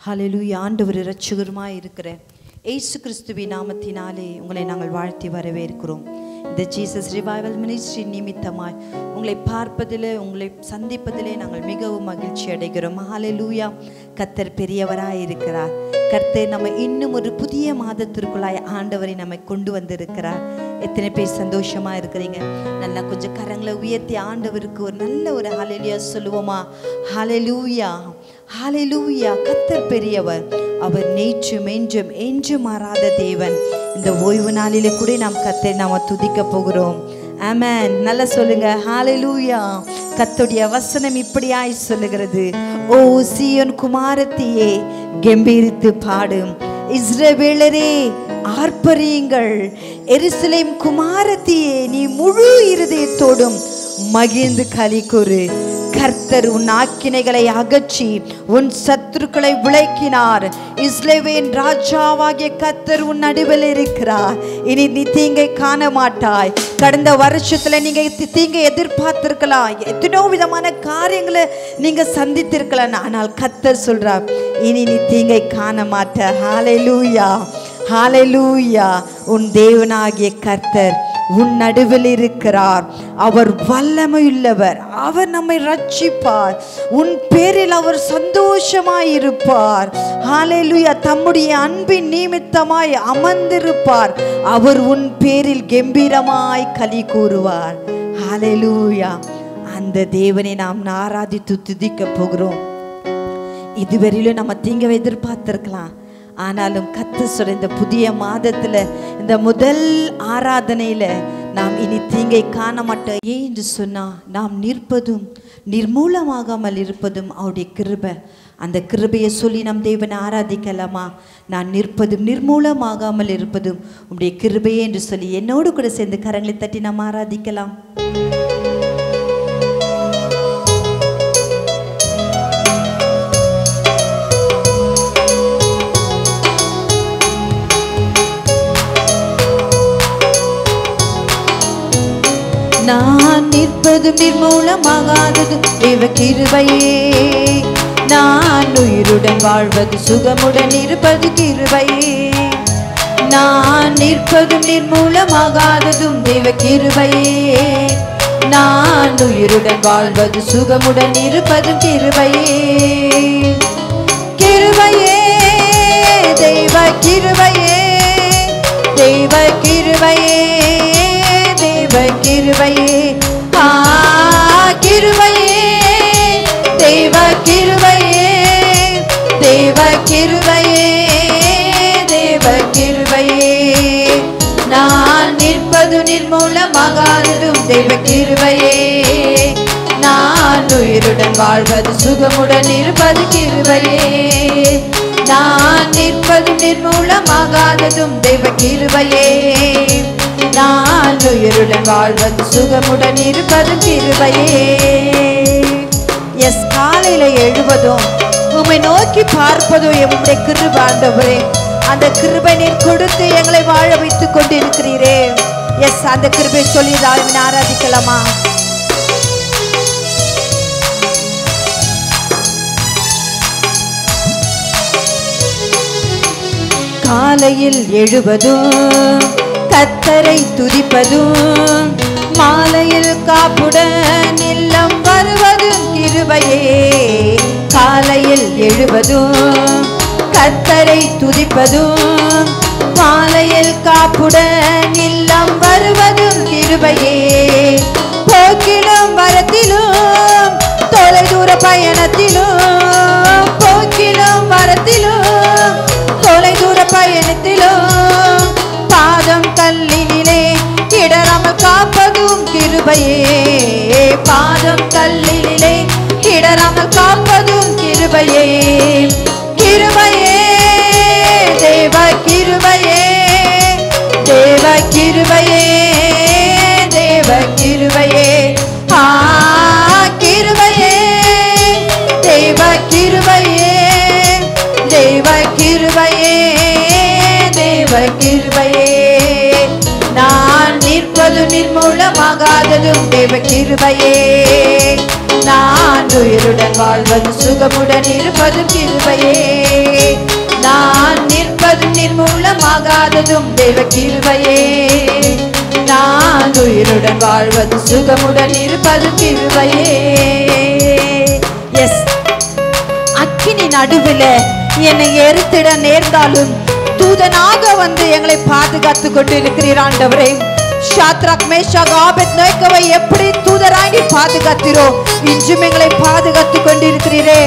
ஹalleluya ஆண்டவர் இரட்சகருமாய் இருக்கிற இயேசு கிறிஸ்துவின் நாமத்தினாலே உங்களை நாங்கள் வாழ்த்தி வரவேற்கிறோம் இந்த ஜீசஸ் ரிவைவல் மினிஸ்ட்ரி நிமித்தமாய் உங்களை பார்ப்பதிலே உங்களை சந்திப்பதிலே நாங்கள் மிகவும் மகிழ்ச்சி அடைகிறோம் ஹalleluya கர்த்தர் பெரியவராய் இருக்கிறார் கர்த்தர் நம்ம இன்னும் ஒரு புதிய மாதத்திற்குள்ளாய் ஆண்டவரை நம்மை கொண்டு வந்திருக்கிறார் எத்தனை பேர் சந்தோஷமா இருக்கிறீங்க நல்லா கொஞ்சம் கரங்களை உயர்த்தி ஆண்டவருக்கு ஒரு நல்ல ஒரு ஹalleluya சொல்லுவோமா ஹalleluya ஹalleluya கர்த்தர் பெரியவர் அவர் நேற்றும் என்றும் என்றும் மாறாத தேவன் இந்த ஓய்வு நாளிலே கூட நாம் கர்த்தரை நாம் துதிக்க போகிறோம் ஆமென் நல்லா சொல்லுங்க ஹalleluya கர்த்தருடைய வசனம் இப்படியாய் சொல்லுகிறது ஓ சீயோன் குமாரத்தியே கெம்பீரித்து பாடும் இஸ்ரவேலரே ஆர்ப்பரியுங்கள் எருசலேம் குமாரத்தியே நீ முழு இருதயத்தோடும் மகிழ்ந்து களி கூறு கர்த்தர் உன் ஆக்கினைகளை அகற்றி உன் சத்துருக்களை விளக்கினார் இஸ்லேவேன் ராஜாவாகிய கர்த்தர் உன் நடுவில் இருக்கிறார் இனி நீ தீங்கை காண மாட்டாய் கடந்த வருஷத்துல நீங்க தி- தீங்கை எதிர்பார்த்திருக்கலாம் எத்தனோ விதமான காரியங்களை நீங்க சந்தித்திருக்கலாம் ஆனால் கர்த்தர் சொல்றார் இனி நீ தீங்கை காண மாட்ட ஹalleluya ஹalleluya உன் தேவனாகிய கர்த்தர் உன் நடுவில் இருக்கிறார் அவர் வல்லமையுள்ளவர் அவர் நம்மை ரட்சிப்பார் உன் பேரில் அவர் சந்தோஷமாய் இருப்பார் ஹalleluya தம்முடைய அன்பின் நிமித்தமாய் அமர்ந்திருப்பார் அவர் உன் பேரில் கெம்பீரமாய் களி கூறுவார் ஹalleluya அந்த தேவனை நாம் ஆராதித்து துதிக்க போகிறோம் இதுவரையிலும் நம்ம தீங்க எதிர்பார்த்திருக்கலாம் ஆனாலும் கத்த சொல்ற இந்த புதிய மாதத்துல இந்த முதல் ஆராதனையில நாம் இனி தீங்கை காண மாட்டோம் ஏன் என்று சொன்னா நாம் நிற்பதும் நிர்மூலமாகாமல் இருப்பதும் அவருடைய கிருபை அந்த கிருபையை சொல்லி நம் தேவனை ஆராதிக்கலாமா நான் நிற்பதும் நிர்மூலமாகாமல் இருப்பதும் உம்முடைய கிருபையே என்று சொல்லி என்னோடு கூட சேர்ந்து கரங்களை தட்டி நாம் ஆராதிக்கலாம் நான் நிற்பதும் நிர்மூலமாகாதது தேவ கிருபையே நான் உயிருடன் வாழ்வது சுகமுடன் இருப்பது கிருபையே நான் நிற்பதும் நிர்மூலமாகாததும் தேவ கிருபையே நான் உயிருடன் வாழ்வது சுகமுடன் இருப்பதும் கிருபையே கிருபையே தெய்வ கிருபையே தெய்வ கிருபையே தெய்வ கிருபையே ஆ கிருபையே தெய்வ கிருபையே தெய்வ கிருபையே தெய்வ கிருபையே நான் நிற்பது நிர்மூலமாகாததும் தெய்வ கிருபையே நான் உயிருடன் வாழ்வது சுகமுடன் இருப்பது கிருபையே நான் நிற்பது நிர்மூலமாகாததும் தெய்வ கிருபையே நான் உயிருடன் வாழ்வது சுகமுடன் இருப்பது கிருபையே எஸ் காலையில எழுவதும் உம்மை நோக்கி பார்ப்பதும் எம்முடைய கிருப ஆண்டவரே அந்த கிருபை நீர் கொடுத்து எங்களை வாழ வைத்துக் கொண்டிருக்கிறீரே எஸ் அந்த கிருபை சொல்லி தாழ்வின் ஆராதிக்கலாமா காலையில் எழுவதும் கத்தரை துதிப்பதும் மாலையில் காப்புடன் இல்லம் வருவதும் கிருபையே காலையில் எழுவதும் கத்தரை துதிப்பதும் மாலையில் காப்புடன் இல்லம் வருவதும் கிருபையே போக்கிலும் வரத்திலும் தொலைதூர பயணத்திலும் போக்கிலும் வரத்திலும் தொலைதூர பயணத்திலும் பாதம் கல்லினிலே இடராமல் காப்பதும் கிருபையே பாதம் கல்லினிலே இடராமல் காப்பதும் கிருபையே கிருபையே தேவ கிருபையே தேவ கிருபையே தேவ கிருபையே ஆ கிருபையே தேவ கிருபையே தேவ கிருபையே தேவ கிருபையே நான் நிற்பது நிர்மூலமாகாததும் தேவ கிருபையே நான் உயிருடன் வாழ்வது சுகமுடன் இருப்பது கிருபையே நிர்மூலமாகாததும் தேவ கிருபையே நான் உயிருடன் வாழ்வது சுகமுடன் இருப்பது கிருபையே எஸ் அக்கினி நடுவில் என்னை எரித்திட நேர்ந்தாலும் தூதனாக வந்து எங்களை பாதுகாத்து கொண்டு இருக்கிறீர் ஆண்டவரே ஷாத்ராக் மேஷாக் ஆபத் நோய்க்கவை எப்படி தூதராய் நீ பாதுகாத்திரோ இன்றும் எங்களை பாதுகாத்து கொண்டிருக்கிறீரே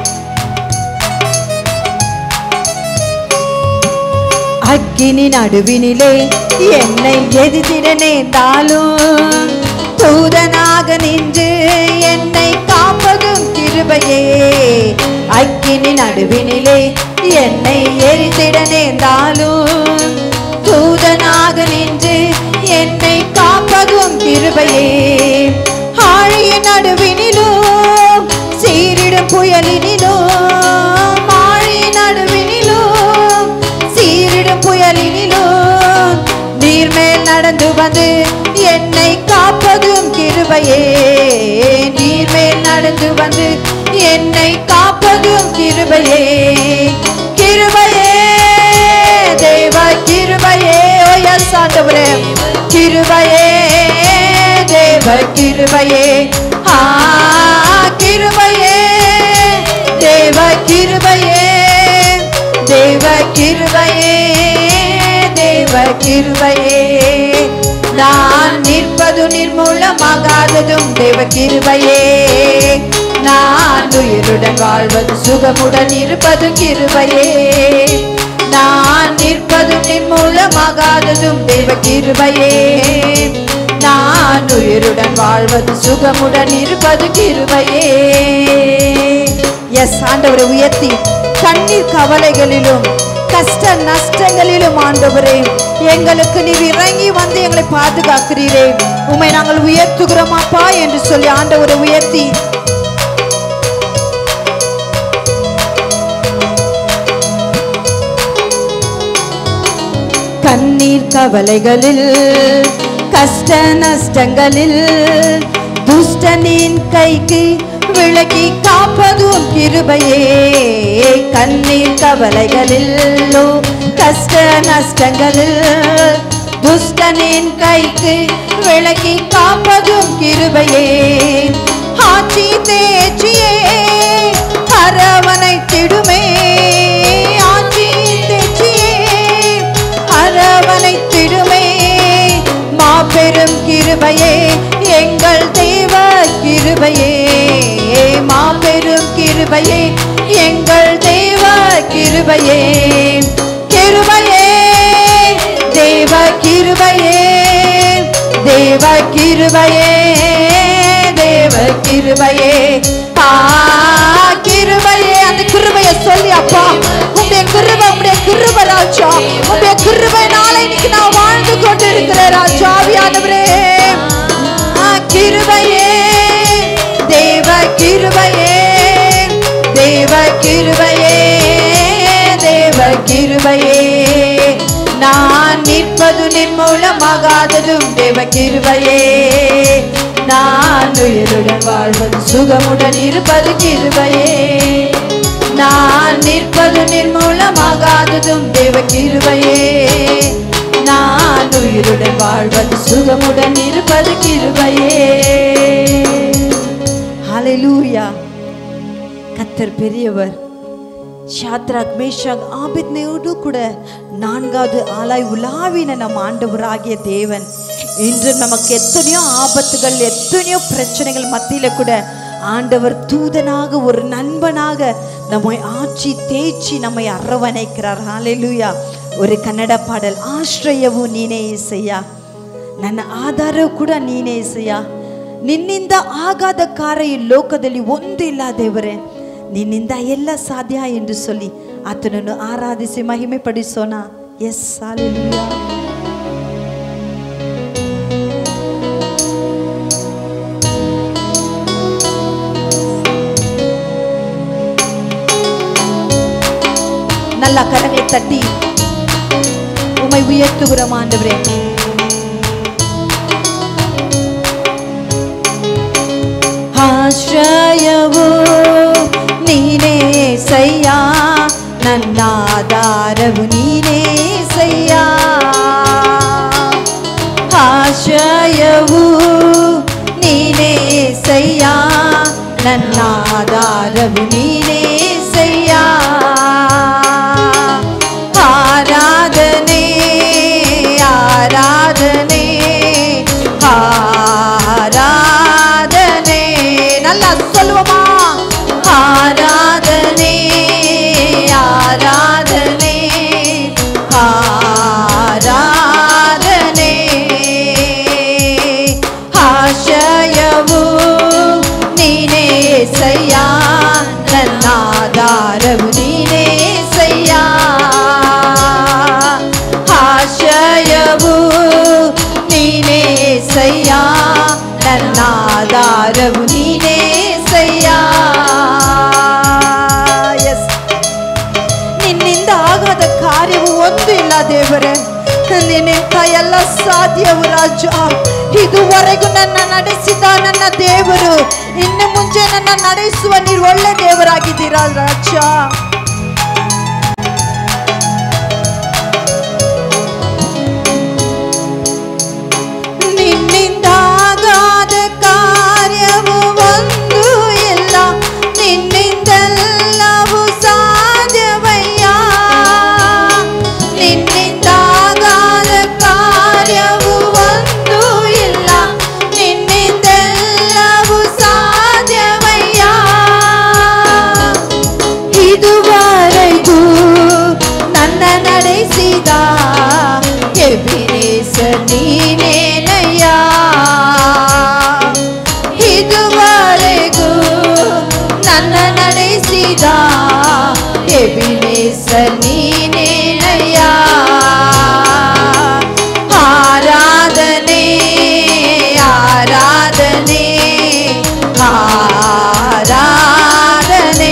அக்கினி நடுவினிலே என்னை எதிர்த்திட நேர்ந்தாலும் தூதனாக நின்று என்னை காப்பதும் கிருபையே அக்கினி நடுவினிலே என்னை எரித்திட நேர்ந்தாலும் தூதனாக நின்று என்னை காப்பதும் கிருபையே ஆழிய நடுவினிலும் சீரிடும் புயலினிலும் ஆழிய நடுவினிலும் சீரிடும் புயலினிலும் நீர்மேல் நடந்து வந்து என்னை காப்பதும் கிருபையே நீர்மேல் நடந்து வந்து என்னை காப்பதும் கிருபையே கிருபையே தேவ கிருபையே ஓ எஸ் ஆண்டவரே கிருபையே தேவ கிருபையே ஆ கிருபையே தேவ கிருபையே தேவ கிருபையே தேவ கிருபையே நான் நிற்பது நிர்மூலமாகாததும் தேவ கிருபையே நான் உயிருடன் வாழ்வது சுகமுடன் இருப்பது கிருபையே நான் நிற்பது நிர்மூலமாகாததும் தேவ கிருபையே நான் உயிருடன் வாழ்வது சுகமுடன் இருப்பது கிருபையே எஸ் ஆண்டவரை உயர்த்தி கண்ணீர் கவலைகளிலும் கஷ்ட நஷ்டங்களிலும் ஆண்டவரே எங்களுக்கு நீர் இறங்கி வந்து எங்களை பாதுகாக்கிறீரே உம்மை நாங்கள் உயர்த்துகிறோம் அப்பா என்று சொல்லி ஆண்டவரை உயர்த்தி கண்ணீர் கவலைகளில் கஷ்ட நஷ்டங்களில் துஷ்டனின் கைக்கு விலக்கி காப்பதும் கிருபையே கண்ணீர் கவலைகளில் கஷ்ட நஷ்டங்களில் துஷ்டனின் கைக்கு விலக்கி காப்பதும் கிருபையே ஆட்சி தேச்சியே அரவணைத்திடுமே ஆட்சி தேச்சியே அரவணைத்திடுமே மாபெரும் கிருபையே எங்கள் தேவ கிருபையே மாபெரும் கிருபையே எங்கள் தேவ கிருபையே கிருபையே தேவ கிருபையே தேவ கிருபையே தேவ கிருபையே ஆ கிருபையே அந்த கிருபையை சொல்லி அப்பா உங்களுடைய கிருபை உங்களுடைய கிருபை ராஜா உங்களுடைய கிருபை நாளை இன்னைக்கு நான் வாழ்ந்து கொண்டு இருக்கிறேன் ராஜா ஆவியானவரே ஆ, கிருபையே தேவ கிருபையே தேவ கிருபையே தேவ கிருபையே நான் நிற்பது நிர்மூலமாகாததும் தேவ கிருபையே நான் உயிருடன் வாழ்வது சுகமுடன் இருப்பது கிருபையே நான் நிற்பது நிர்மூலமாகாததும் தேவ கிருபையே நான் உயிருடன் வாழ்வது சுகமுடன் இருப்பது கிருபையே ஹalleluya கத்தர் பெரியவர் ஷாத்ராக் மேஷாக் ஆபித்னோடு கூட நான்காவது ஆளாய் உலாவின நம் ஆண்டவராகிய தேவன் இன்று நமக்கு எத்தனையோ ஆபத்துகள் எத்தனையோ பிரச்சனைகள் மத்தியில கூட ஆண்டவர் தூதனாக ஒரு நண்பனாக நம்மை ஆட்சி தேய்ச்சி நம்மை அரவணைக்கிறார் ஹalleluya ஒரு கன்னட பாடல் ಆಶ್ರಯವು ನೀನೇ ಏಸಯ್ಯ ನನ್ನ ಆಧಾರ ಕೂಡ ನೀನೇ ಏಸಯ್ಯ ನಿನ್ನಿಂದ ಆಗಾದ ಕಾರ್ಯ ಈ ಲೋಕದಲ್ಲಿ ಒಂದು ಇಲ್ಲ ದೇವರೇ ನಿನ್ನಿಂದ ಎಲ್ಲ ಸಾಧ್ಯ ಎಂದು சொல்லி ಆತನನ್ನು ಆರಾಧಿಸಿ ಮಹಿಮೆ ಪಡಿಸೋಣ ಎಸ್ ಹಾಲೆಲೂಯಾ நல்ல கரங்களை தட்டி உமை உயர்த்துகிறோம் ஆண்டவரே ಆಶ್ರಯವು ನೀನೇ ಸಯ್ಯ ನನ್ನಾಧಾರವು ನೀನೇಸಯ್ಯ ಆಶಯವು ನೀನೇಸಯ್ಯ ನನ್ನಾಧಾರವು ನೀನೇಸಯ್ಯ ಆರಾಧನೆ ಆರಾಧನೆ ஆராதனை நல்லா சொல்லுவோமா ஆராதனை ஆராதனை ஆராதனை ಆಶಯವು ನೀನೇ ಸಯ್ಯ ನನ್ನ ಆಧಾರವು ನೀನೇ ಸಯ್ಯ ಆಶಯವು ನೀನೇ ಸಯ್ಯ ನನ್ನ ಆಧಾರವು ನೀನೇ ಸಯ್ಯ ಎಸ್ ನಿನ್ನಿಂದ ಆಗದ ಕಾರ್ಯವು ಒಂದು ಇಲ್ಲ ದೇವರೇ ನಿನ್ನಿಂದ ಎಲ್ಲ ಸಾಧ್ಯವು ರಾಜ ಇದುವರೆಗೂ ನನ್ನ ನಡೆಸಿದ ನನ್ನ ದೇವರು ಇನ್ನು ಮುಂಚೆ ನನ್ನ ನಡೆಸುವ ನೀವು ಒಳ್ಳೆ ದೇವರಾಗಿದ್ದೀರಾ ರಾಜ ನಿನ್ನಿಂದಾಗಾದ ಕಾರ್ಯವು ಒಂದು ಇಲ್ಲ ನಿನ್ನಿಂದೆಲ್ಲವೂ ಸಾಧ್ಯವಯ್ಯ ನಿನ್ನಿಂದಾಗಾದ ಕಾರ್ಯವು ಒಂದು ಇಲ್ಲ ನಿನ್ನಿಂದೆಲ್ಲವೂ ಸಾಧ್ಯವಯ್ಯ ಇದುವರೆಗೂ ನನ್ನ ನಡೆಸಿದ ಎಬಿನೇಸರ್ ನೀನೇನಯ್ಯ ಇದುವರೆಗೂ ನನ್ನ ನಡೆಸಿದ ಎಬಿನೇಸರ್ ನೀನೇನಯ್ಯ ಆರಾಧನೆ ಆರಾಧನೆ ಆರಾಧನೆ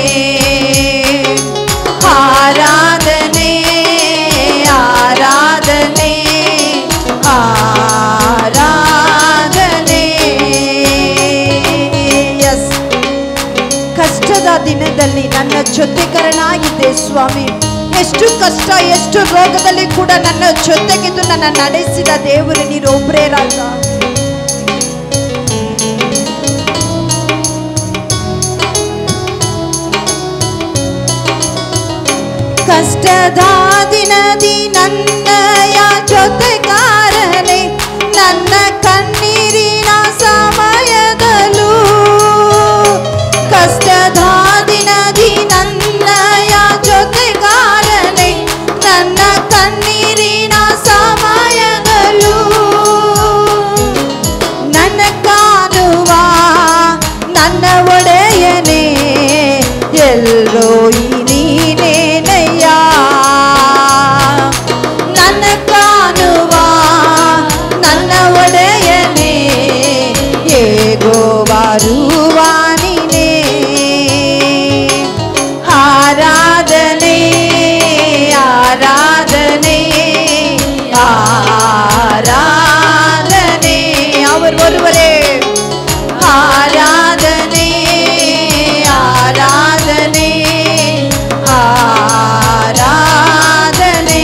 ಆರಾಧನೆ ಆರಾಧನೆ ಆರಾಧನೆ ಎಸ್ ಕಷ್ಟದ ದಿನದಲ್ಲಿ ನನ್ನ ಜೊತೆಕರನಾಗಿದ್ದೆ ಸ್ವಾಮಿ ಎಷ್ಟು ಕಷ್ಟ ಎಷ್ಟು ರೋಗದಲ್ಲಿ ಕೂಡ ನನ್ನ ಜೊತೆಗಿದ್ದು ನನ್ನ ನಡೆಸಿದ ದೇವರು ನೀನು ಒಬ್ಬರೇ ರಾಜ ಕಷ್ಟದ ದಿನದಿ ನನ್ನಯ ಜೊತೆಗಾರನೆ ನನ್ನ ಕಣ್ಣೀರಿನ ಸಮಯದಲ್ಲೂ ಕಷ್ಟದ ದಿನದಿ ನನ್ನಯ ಜೊತೆಗಾರನೆ ನನ್ನ ಕಣ್ಣೀರಿನ ಸಮಯದಲ್ಲೂ ನನ್ನ ಕಾಣುವ ನನ್ನ ಒಡೆಯನೇ ಎಲ್ಲೋ ಈ ನೀನೇನಯ್ಯ ನನ್ನ ಕಾಣುವ ನನ್ನ ಒಡೆಯನೇ ಹೇಗೋ ಬರುವ ನೀನೇ ಆರಾಧನೆ ಆರಾಧನೆ ஆராதனை அவர் ஒருவரே ஆராதனை ஆராதனை ஆராதனை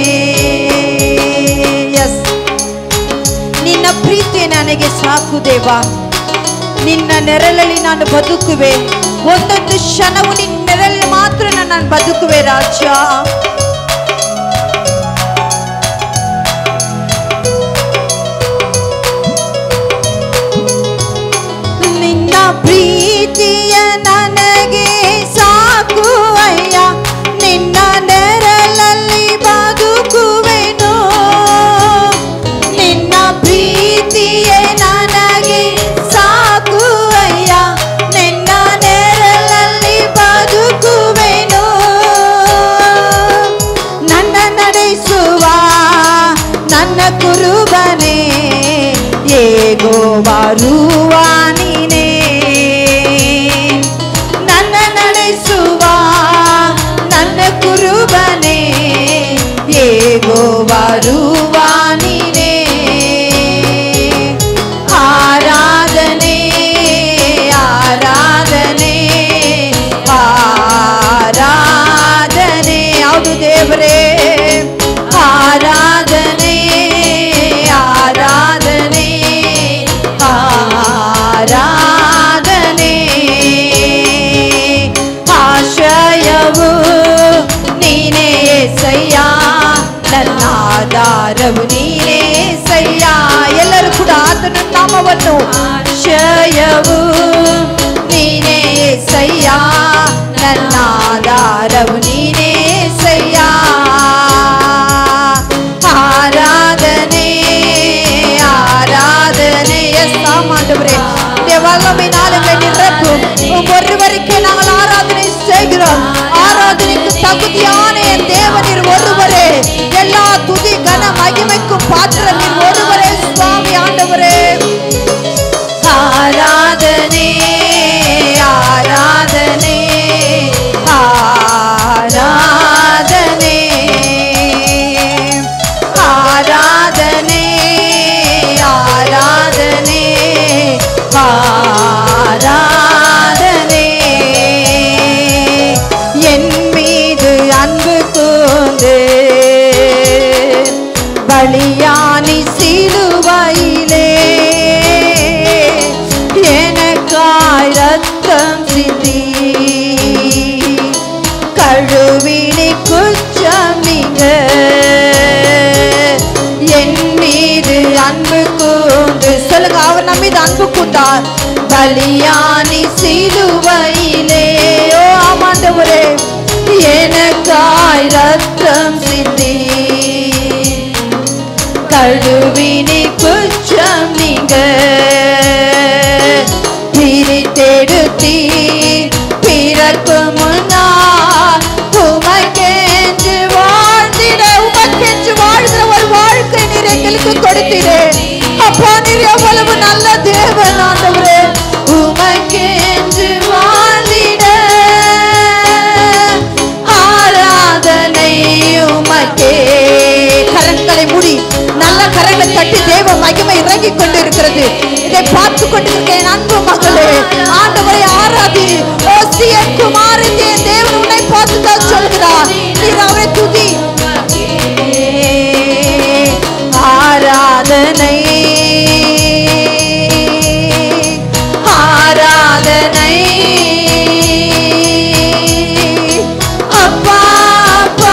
ಎಸ್ ನಿನ್ನ ಪ್ರೀತಿ ನನಗೆ ಸಾಕು ದೇವ ನಿನ್ನ ನೆರಳಲ್ಲಿ ನಾನು ಬದುಕುವೆ ಒಂದೊಂದು ಕ್ಷಣವು ನಿನ್ನ ನೆರಳಲ್ಲಿ ಮಾತ್ರ ನಾನು ಬದುಕುವೆ ರಾಜ ನಿನ್ನ ಪ್ರೀತಿಯ ನನಗೆ ಸಾಕು ಅಯ್ಯ ನಿನ್ನ ನೆರಳಲ್ಲಿ ಬದುಕುವೆನು ನಿನ್ನ ಪ್ರೀತಿಯೇ ನನಗೆ ಸಾಕು ಅಯ್ಯ ನಿನ್ನ ನೆರಳಲ್ಲಿ ಬದುಕುವೆನು ನನ್ನ ನಡೆಸುವ ನನ್ನ ಕುರುಬನೇ ಹೇಗೋ ಬರುವ ನೀನೇ ನನ್ನ ನಡೆಸುವ ನನ್ನ ಕುರುಬನೇ ಹೇಗೋ ಬರುವ ನೀನೇ ಆರಾಧನೆ ಆರಾಧನೆ ಆರಾಧನೆ ಆಧಾರವು ನೀನೇ ಸಯ್ಯ ಎಲ್ಲರೂ ಕೂಡ ಆತನ ನಾಮವನ್ನು ಆಶ್ರಯವು ನೀನೇ ಸಯ್ಯ ನನ್ನ ಆಧಾರವು ನೀನೇ ಸಯ್ಯ ஆராதனை ஆராதனை எஸ் ஆமாண்டவரே வல்லமையினால் எங்களை நிரப்பும் உம் ஒருவருக்கே நாங்கள் ஆராதனை செய்கிறோம் ஆராதனைக்கு தகுதியான என் தேவனீர் ஒருவரே எல்லா துதி கன மகிமைக்கும் பாத்திரம் நீர் ஒருவரே சுவாமி ஆண்டவரே ஆராதனை ஆராதனை ஆராதனை ஆராதனை ஆராதனை ஆராதனை என் மீது அன்பு கூர்ந்து பலியானி சிலுவையிலே எனக்காய் ரத்தம் சிந்தி கழுவினி குற்றம் நீங்க என் மீது அன்பு கூர்ந்து சொல்லுங்க அவர் நம்ம மீது அன்பு கூர்ந்தார் பலியானி சிலுவையிலே ஓ ஆமாண்டவரே எனக்காய் ரத்தம் சிந்தி கழுவினி குற்றம் நீங்க பிரித்தெடுத்தி பிறக்கு முன்னால் உமக்கென்று வாழ்ந்திட உமக்கென்று வாழ்கிற ஒரு வாழ்க்கை நீர் எங்களுக்கு கொடுத்திடு அப்பா நீர் எவ்வளவு நல்ல தேவன் ஆண்டவரே உமக்கென்று வாழ்ந்திட ஆராதனை உமக்கே கரங்களை மூடி நல்ல கரங்களை தட்டி தேவ மகிமை இறங்கிக் கொண்டிருக்கிறது இதை பார்த்து கொண்டிருக்க என் அன்பு மகளே ஆண்டவரை ஆராதி ஓசியன் குமாரன் என் தேவன் உன்னை பார்த்து தான் சொல்கிறார் நீர் அவரை துதி ஆராதனை ஆராதனை அப்பா அப்பா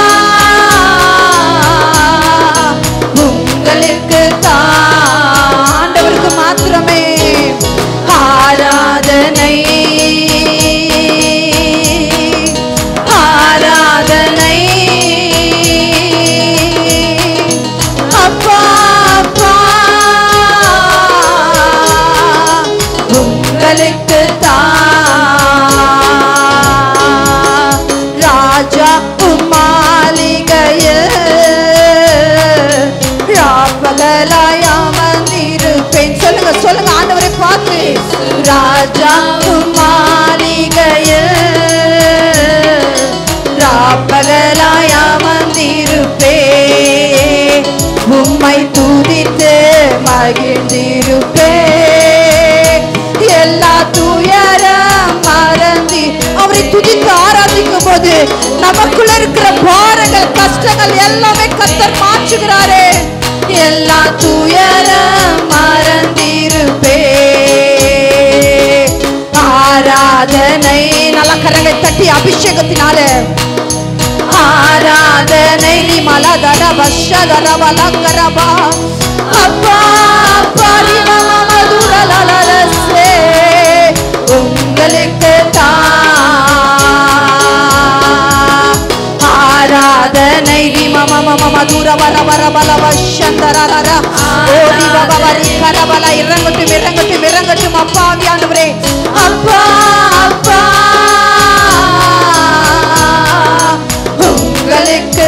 உங்களுக்கு ஆண்டவருக்கு மாத்திரமே ஆராதனை ஆராதனை அப்பா அப்பா உங்களுக்கு ராஜா மாளிகையில் ராப்பகலாய் அமர்ந்திருப்பேன் சொல்லுங்க சொல்லுங்க ஆண்டவரை பார்த்து ராஜா மாளிகையில் ராப்பகலாய் அமர்ந்திருப்பே உம்மை துதித்து மகிழ்ந்திருப்பே எல்லா துயரம் மறந்தி அவரை துதித்து ஆராதிக்கும் போது நமக்குள்ள இருக்கிற பாரங்கள் கஷ்டங்கள் எல்லாமே கத்தர் மாற்றுகிறாரே எல்லா துயரம் மறந்திருப்பே ஆராதனை நல்ல கரங்களை தட்டி அபிஷேகத்தினால ஆராதனை நீ மலதர வஷதர வலக்கரபா அப்பா அப்பா நீ மம மதுரலலரசே உங்களுக்கு ஆராதனை நீ மம மம மதுர வர வர பல வஷந்தரரர ஓடி பவரி கரபல இறங்கட்டும் இறங்கட்டும் இறங்கட்டும் அப்பா ஆண்டவரே அப்பா அப்பா உங்களுக்கு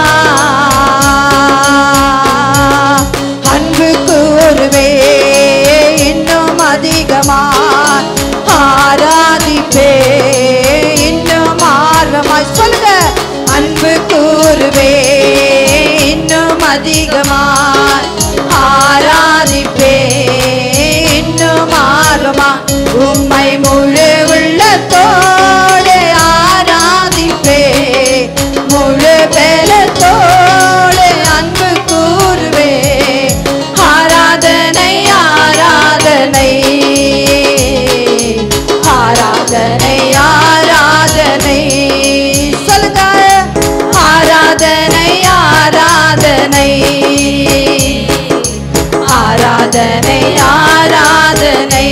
அன்பு கூறுவே இன்னும் அதிகமா ஆராதிப்பே இன்னும் ஆர்வமாய் சொல்லுங்க அன்பு கூறுவே இன்னும் அதிகமா ஆராதிப்பே இன்னும் ஆர்வமா உம்மை முழு உள்ளத்தோடு ஆராதிப்பே முழு பெலத்தோடு அன்பு கூறுவே ஆராதனை ஆராதனை ஆராதனை ஆராதனை சொல்லுங்க ஆராதனை ஆராதனை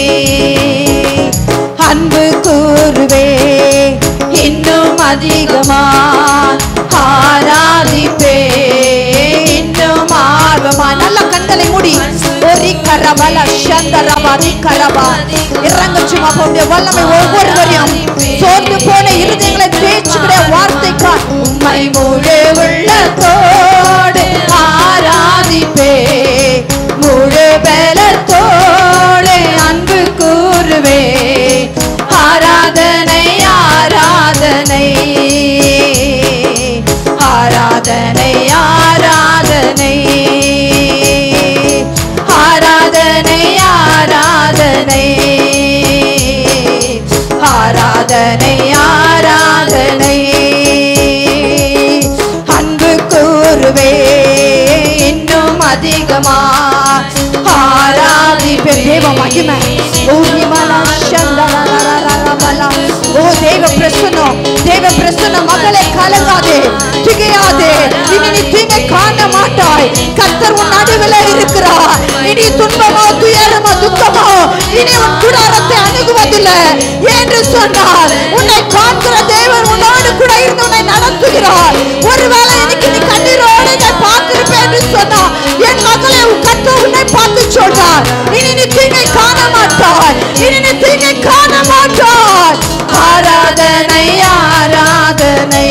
அன்பு கூறுவே இன்னும் அதிகமா ஆராதிப்பே இன்னும் ஆர்வமா நல்ல கண்களை மூடி ஒரு கரபல சந்தரபாதி கரபா இறங்க சும்மா போன்ற வல்லமை ஒவ்வொருவரையும் சோர்ந்து போன இருதயங்களை பேச்சுக்கிற வார்த்தைக்கா உம்மை முழு உள்ளத்தோடு ஆராதிப்பே முழு பலத்தோடு அன்பு கூறுவே ஆராதனை ஆராதனை ஆராதனை ஆராதனை ஆராதனை ஆராதனை ஆராதனை ஆராதனை அன்பு கூறுவே இன்னும் அதிகமா ஆராதிப்பே தேவ மகிமை ஓ நிமலா சந்தரரரரரபலா. ஓ தேவ பிரசன்னம் தேவ பிரசன்னம் மகளே கலங்காதே திகையாதே இனி நீ தீமை காண மாட்டாய் கத்தர் உன் நடுவில் இருக்கிறார் இனி துன்பமோ துயரமோ துக்கமோ இனி உன் குடாரத்தை அணுகுவதில்லை என்று சொன்னார் உன்னை காண்கிற தேவன் உன்னோடு கூட இருந்து உன்னை நடத்துகிறார் ஒருவேளை இன்னைக்கு நீ கண்ணீரோடு இதை பார்த்திருப்பேன் என்று சொன்னார் என் மகளே உன் கத்தர் உன்னை பார்த்து சொல்றார் இனி நீ தீங்கை காண மாட்டாய் இனி நீ தீங்கை காண மாட்டாய் ஆராதனை ஆராதனை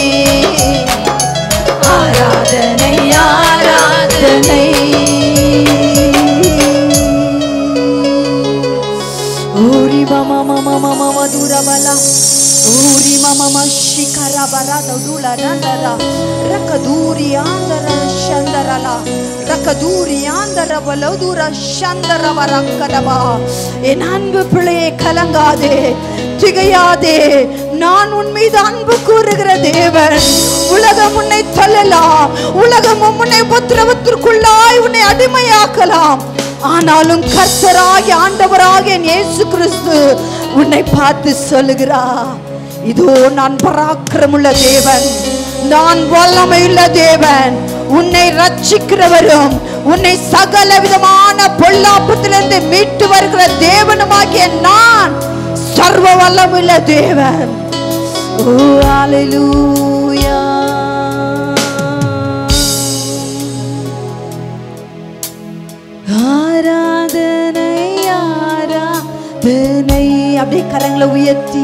ஆராதனை ஆராதனை ஓரி மம மம மம மதுரபல ஓரி மம மஷிகர பரத துல நந்தர ரக்க தூரி ஆந்தர சந்தரல ரக்க தூரி ஆந்தர பலதுர சந்தர வரக்கதபா என் அன்பு பிள்ளையே கலங்காதே திகையாதே நான் உன் மீது அன்பு கூறுகிற தேவன் உலகம் உன்னை தள்ளலாம் உலகம் உன்னை உத்திரவத்திற்குள்ளாய் உன்னை அடிமையாக்கலாம் ஆனாலும் கர்த்தராகிய ஆண்டவராகிய இயேசு கிறிஸ்து உன்னை பார்த்து சொல்லுகிறா இதோ நான் பராக்கிரமுள்ள தேவன் நான் வல்லமையுள்ள தேவன் உன்னை ரட்சிக்கிறவரும் உன்னை சகல விதமான பொல்லாப்பத்திலிருந்து மீட்டு வருகிற தேவனுமாகிய நான் சர்வ வல்லமுள்ள தேவன் ஓ ஹalleluya ஆராதனை ஆராதனை அப்படியே கரங்களை உயர்த்தி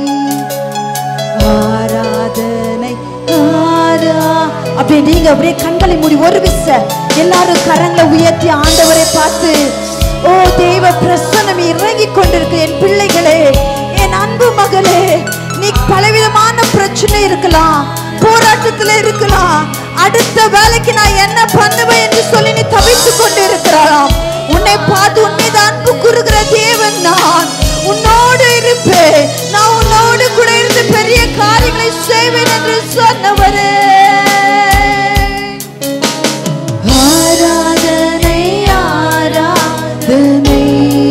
ஆராதனை ஆரா அப்படியே நீங்க அப்படியே கண்களை மூடி ஒரு விச எல்லாரும் கரங்களை உயர்த்தி ஆண்டவரை பார்த்து ஓ தெய்வ பிரசன்னம் இறங்கி கொண்டிருக்கு என் பிள்ளைகளே என் அன்பு மகளே நீ பலவிதமான பிரச்சனை இருக்கலாம் போராட்டத்துல இருக்கலாம் அடுத்த வேலைக்கு நான் என்ன பண்ணுவேன் என்று சொல்லி நீ தவித்து கொண்டு இருக்கிறாராம் உன்னை பார்த்து உன் மீது அன்பு கூறுகிற தேவன் நான் உன்னோடு இருப்பேன் நான் உன்னோடு கூட இருந்து பெரிய காரியங்களை செய்வேன் என்று சொன்னவரே ஆராதனை ஆராதனை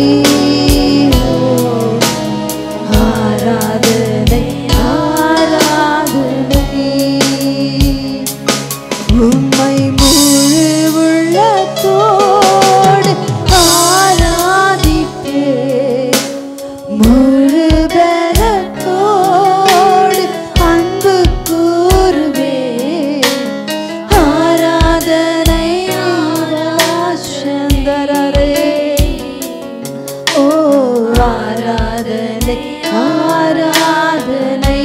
ஆராதனை ஆராதனை உம்மை முழு உள்ளத்தோடு ஆராதிப்பே முழு பலத்தோடு அன்பு கூறுவே ஆராதனை ஆராசந்தரரே ஓ ஆராதனை ஆராதனை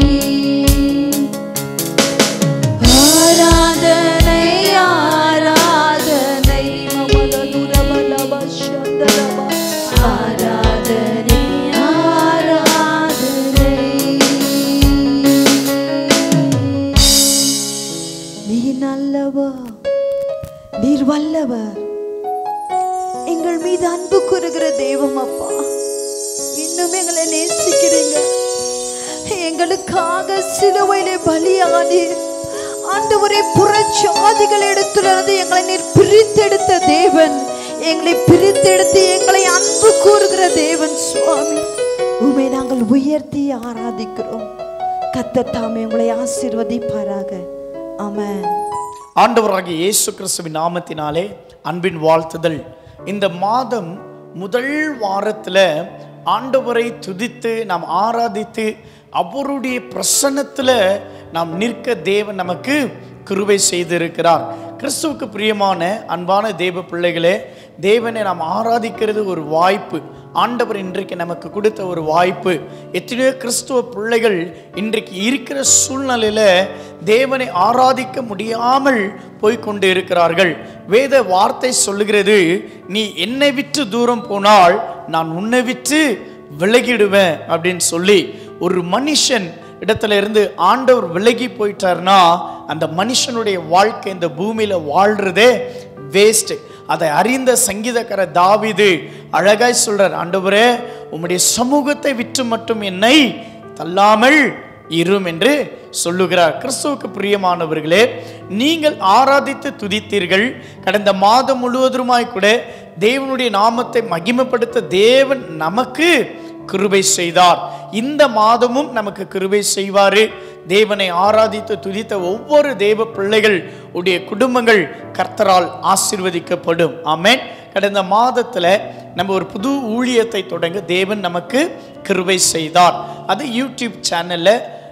ஆராதனை ஆராதனை மமததுரபலபஷந்தரப. ஆராதனை ஆராதனை நீ நல்லவர் நீர் வல்லவர் எங்கள் மீது அன்பு கூறுகிற தெய்வம் அப்பா இன்னும் எங்களை நேசிக்கிறீங்க எங்களுக்காக சிலுவையிலே பலியானீர் ஆண்டவரை புறச்சாதிகள் இடத்திலிருந்து எங்களை நீர் பிரித்தெடுத்த தேவன் எங்களை பிரித்தெடுத்து எங்களை அன்பு கூறுகிற தேவன் சுவாமி உமை நாங்கள் உயர்த்தி ஆராதிக்கிறோம் கத்த தாமே உங்களை ஆசீர்வதிப்பாராக ஆமென் ஆண்டவராகிய இயேசு கிறிஸ்துவின் நாமத்தினாலே அன்பின் வாழ்த்துதல் இந்த மாதம் முதல் வாரத்தில் ஆண்டவரை துதித்து நாம் ஆராதித்து அவருடைய பிரசன்னத்தில் நாம் நிற்க தேவன் நமக்கு கிருபை செய்திருக்கிறார் கிறிஸ்துவுக்கு பிரியமான அன்பான தேவ பிள்ளைகளே தேவனை நாம் ஆராதிக்கிறது ஒரு வாய்ப்பு ஆண்டவர் இன்றைக்கு நமக்கு கொடுத்த ஒரு வாய்ப்பு எத்தனையோ கிறிஸ்துவ பிள்ளைகள் இன்றைக்கு இருக்கிற சூழ்நிலையில தேவனை ஆராதிக்க முடியாமல் போய்க்கொண்டு இருக்கிறார்கள் வேத வார்த்தை சொல்லுகிறது நீ என்னை விட்டு தூரம் போனால் நான் உன்னை விட்டு விலகிடுவேன் அப்படின்னு சொல்லி ஒரு மனுஷன் இடத்துல இருந்து ஆண்டவர் விலகி போயிட்டார்னா அந்த மனுஷனுடைய வாழ்க்கை இந்த பூமியில வாழ்றதே வேஸ்ட் அதை அறிந்த சங்கீதக்கார தாவிது அழகாய் சொல்றார் ஆண்டவரே உம்முடைய சமூகத்தை விட்டு மட்டும் என்னை தள்ளாமல் இரும் என்று சொல்லுகிறார் கிறிஸ்துவுக்கு பிரியமானவர்களே நீங்கள் ஆராதித்து துதித்தீர்கள் கடந்த மாதம் முழுவதுமாய் கூட தேவனுடைய நாமத்தை மகிமைப்படுத்த தேவன் நமக்கு கிருபை செய்தார் இந்த மாதமும் நமக்கு கிருபை செய்வாரு தேவனை ஆராதித்து துதித்த ஒவ்வொரு தேவ பிள்ளைகள் உடைய குடும்பங்கள் கர்த்தரால் ஆசிர்வதிக்கப்படும் ஆமென் கடந்த மாதத்தில் நம்ம ஒரு புது ஊழியத்தை தொடங்க தேவன் நமக்கு கிருபை செய்தார் அது யூடியூப் சேனல்ல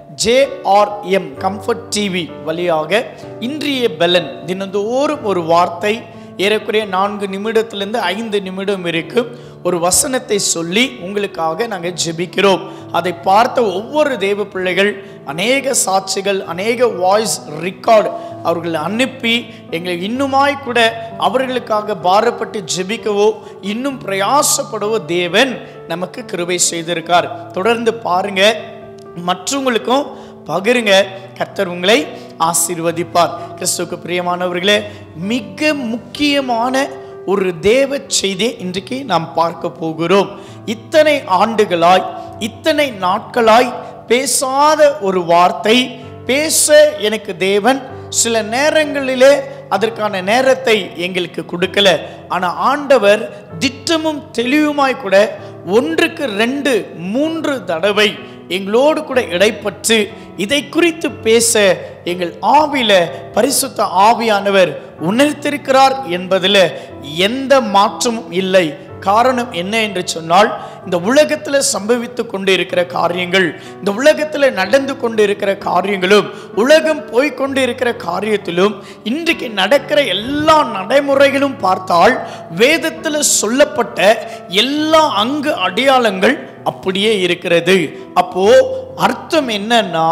ஜேஆர்எம் கம்ஃபர்ட் டிவி வழியாக இன்றைய பலன் தினந்தோறும் ஒரு வார்த்தை ஏறக்குறைய நான்கு நிமிடத்திலிருந்து ஐந்து நிமிடம் இருக்கும் ஒரு வசனத்தை சொல்லி உங்களுக்காக நாங்கள் ஜெபிக்கிறோம் அதை பார்த்த ஒவ்வொரு தேவ பிள்ளைகள் அநேக சாட்சிகள் அநேக வாய்ஸ் ரெக்கார்டு அவர்கள் அனுப்பி எங்களை இன்னுமாய் கூட அவர்களுக்காக பாரப்பட்டு ஜெபிக்கவோ இன்னும் பிரயாசப்படவோ தேவன் நமக்கு கிருபை செய்திருக்கார் தொடர்ந்து பாருங்க மற்றவங்களுக்கும் பகிருங்க கர்த்தர் உங்களை ஆசீர்வதிப்பார் கிறிஸ்துவுக்கு பிரியமானவர்களே மிக முக்கியமான ஒரு தேவ செய்தியை இன்றைக்கு நாம் பார்க்க போகிறோம் இத்தனை ஆண்டுகளாய் இத்தனை நாட்களாய் பேசாத ஒரு வார்த்தை பேச எனக்கு தேவன் சில நேரங்களிலே அதற்கான நேரத்தை எங்களுக்கு கொடுக்கல ஆனா ஆண்டவர் திட்டமும் தெளிவுமாய் கூட ஒன்றுக்கு ரெண்டு மூன்று தடவை எங்களோடு கூட இடைப்பட்டு இதை குறித்து பேச எங்கள் ஆவியில பரிசுத்த ஆவியானவர் உணர்த்திருக்கிறார் என்பதில் எந்த மாற்றமும் இல்லை காரணம் என்ன என்று சொன்னால் இந்த உலகத்தில் சம்பவித்து கொண்டு இருக்கிற காரியங்கள் இந்த உலகத்தில் நடந்து கொண்டு இருக்கிற காரியங்களும் உலகம் போய்க்கொண்டு இருக்கிற காரியத்திலும் இன்றைக்கு நடக்கிற எல்லா நடைமுறைகளும் பார்த்தால் வேதத்தில் சொல்லப்பட்ட எல்லா அங்கு அடையாளங்கள் அப்படியே இருக்கிறது அப்போ அர்த்தம் என்னன்னா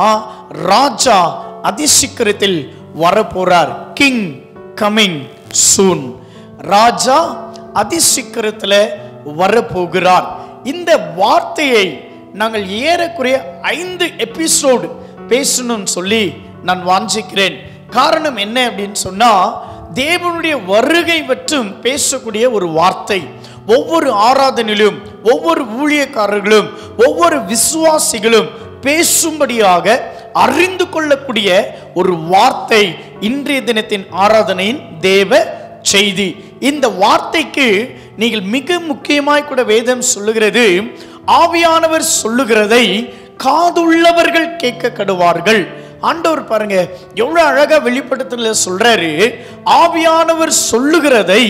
ராஜா அதிசீக்கிரத்தில் வரப்போறார் கிங் கமிங் சூன் ராஜா அதிசீக்கிரத்தில் வரப்போகிறார் இந்த வார்த்தையை நாங்கள் ஏறக்குறைய ஐந்து எபிசோடு பேசணும்னு சொல்லி நான் வாஞ்சிக்கிறேன் காரணம் என்ன அப்படின்னு சொன்னா தேவனுடைய வருகை மற்றும் பேசக்கூடிய ஒரு வார்த்தை ஒவ்வொரு ஆராதனையிலும் ஒவ்வொரு ஊழியக்காரர்களும் ஒவ்வொரு விசுவாசிகளும் பேசும்படியாக அறிந்து கொள்ளக்கூடிய ஒரு வார்த்தை இன்றைய தினத்தின் ஆராதனையின் தேவ செய்தி இந்த வார்த்தைக்கு நீங்கள் மிக முக்கியமாய் கூட வேதம் சொல்லுகிறது ஆவியானவர் சொல்லுகிறதை காதுள்ளவர்கள் கேட்க கடுவார்கள் ஆண்டவர் பாருங்க எவ்வளவு அழகா வெளிப்படுத்தல சொல்றாரு ஆவியானவர் சொல்லுகிறதை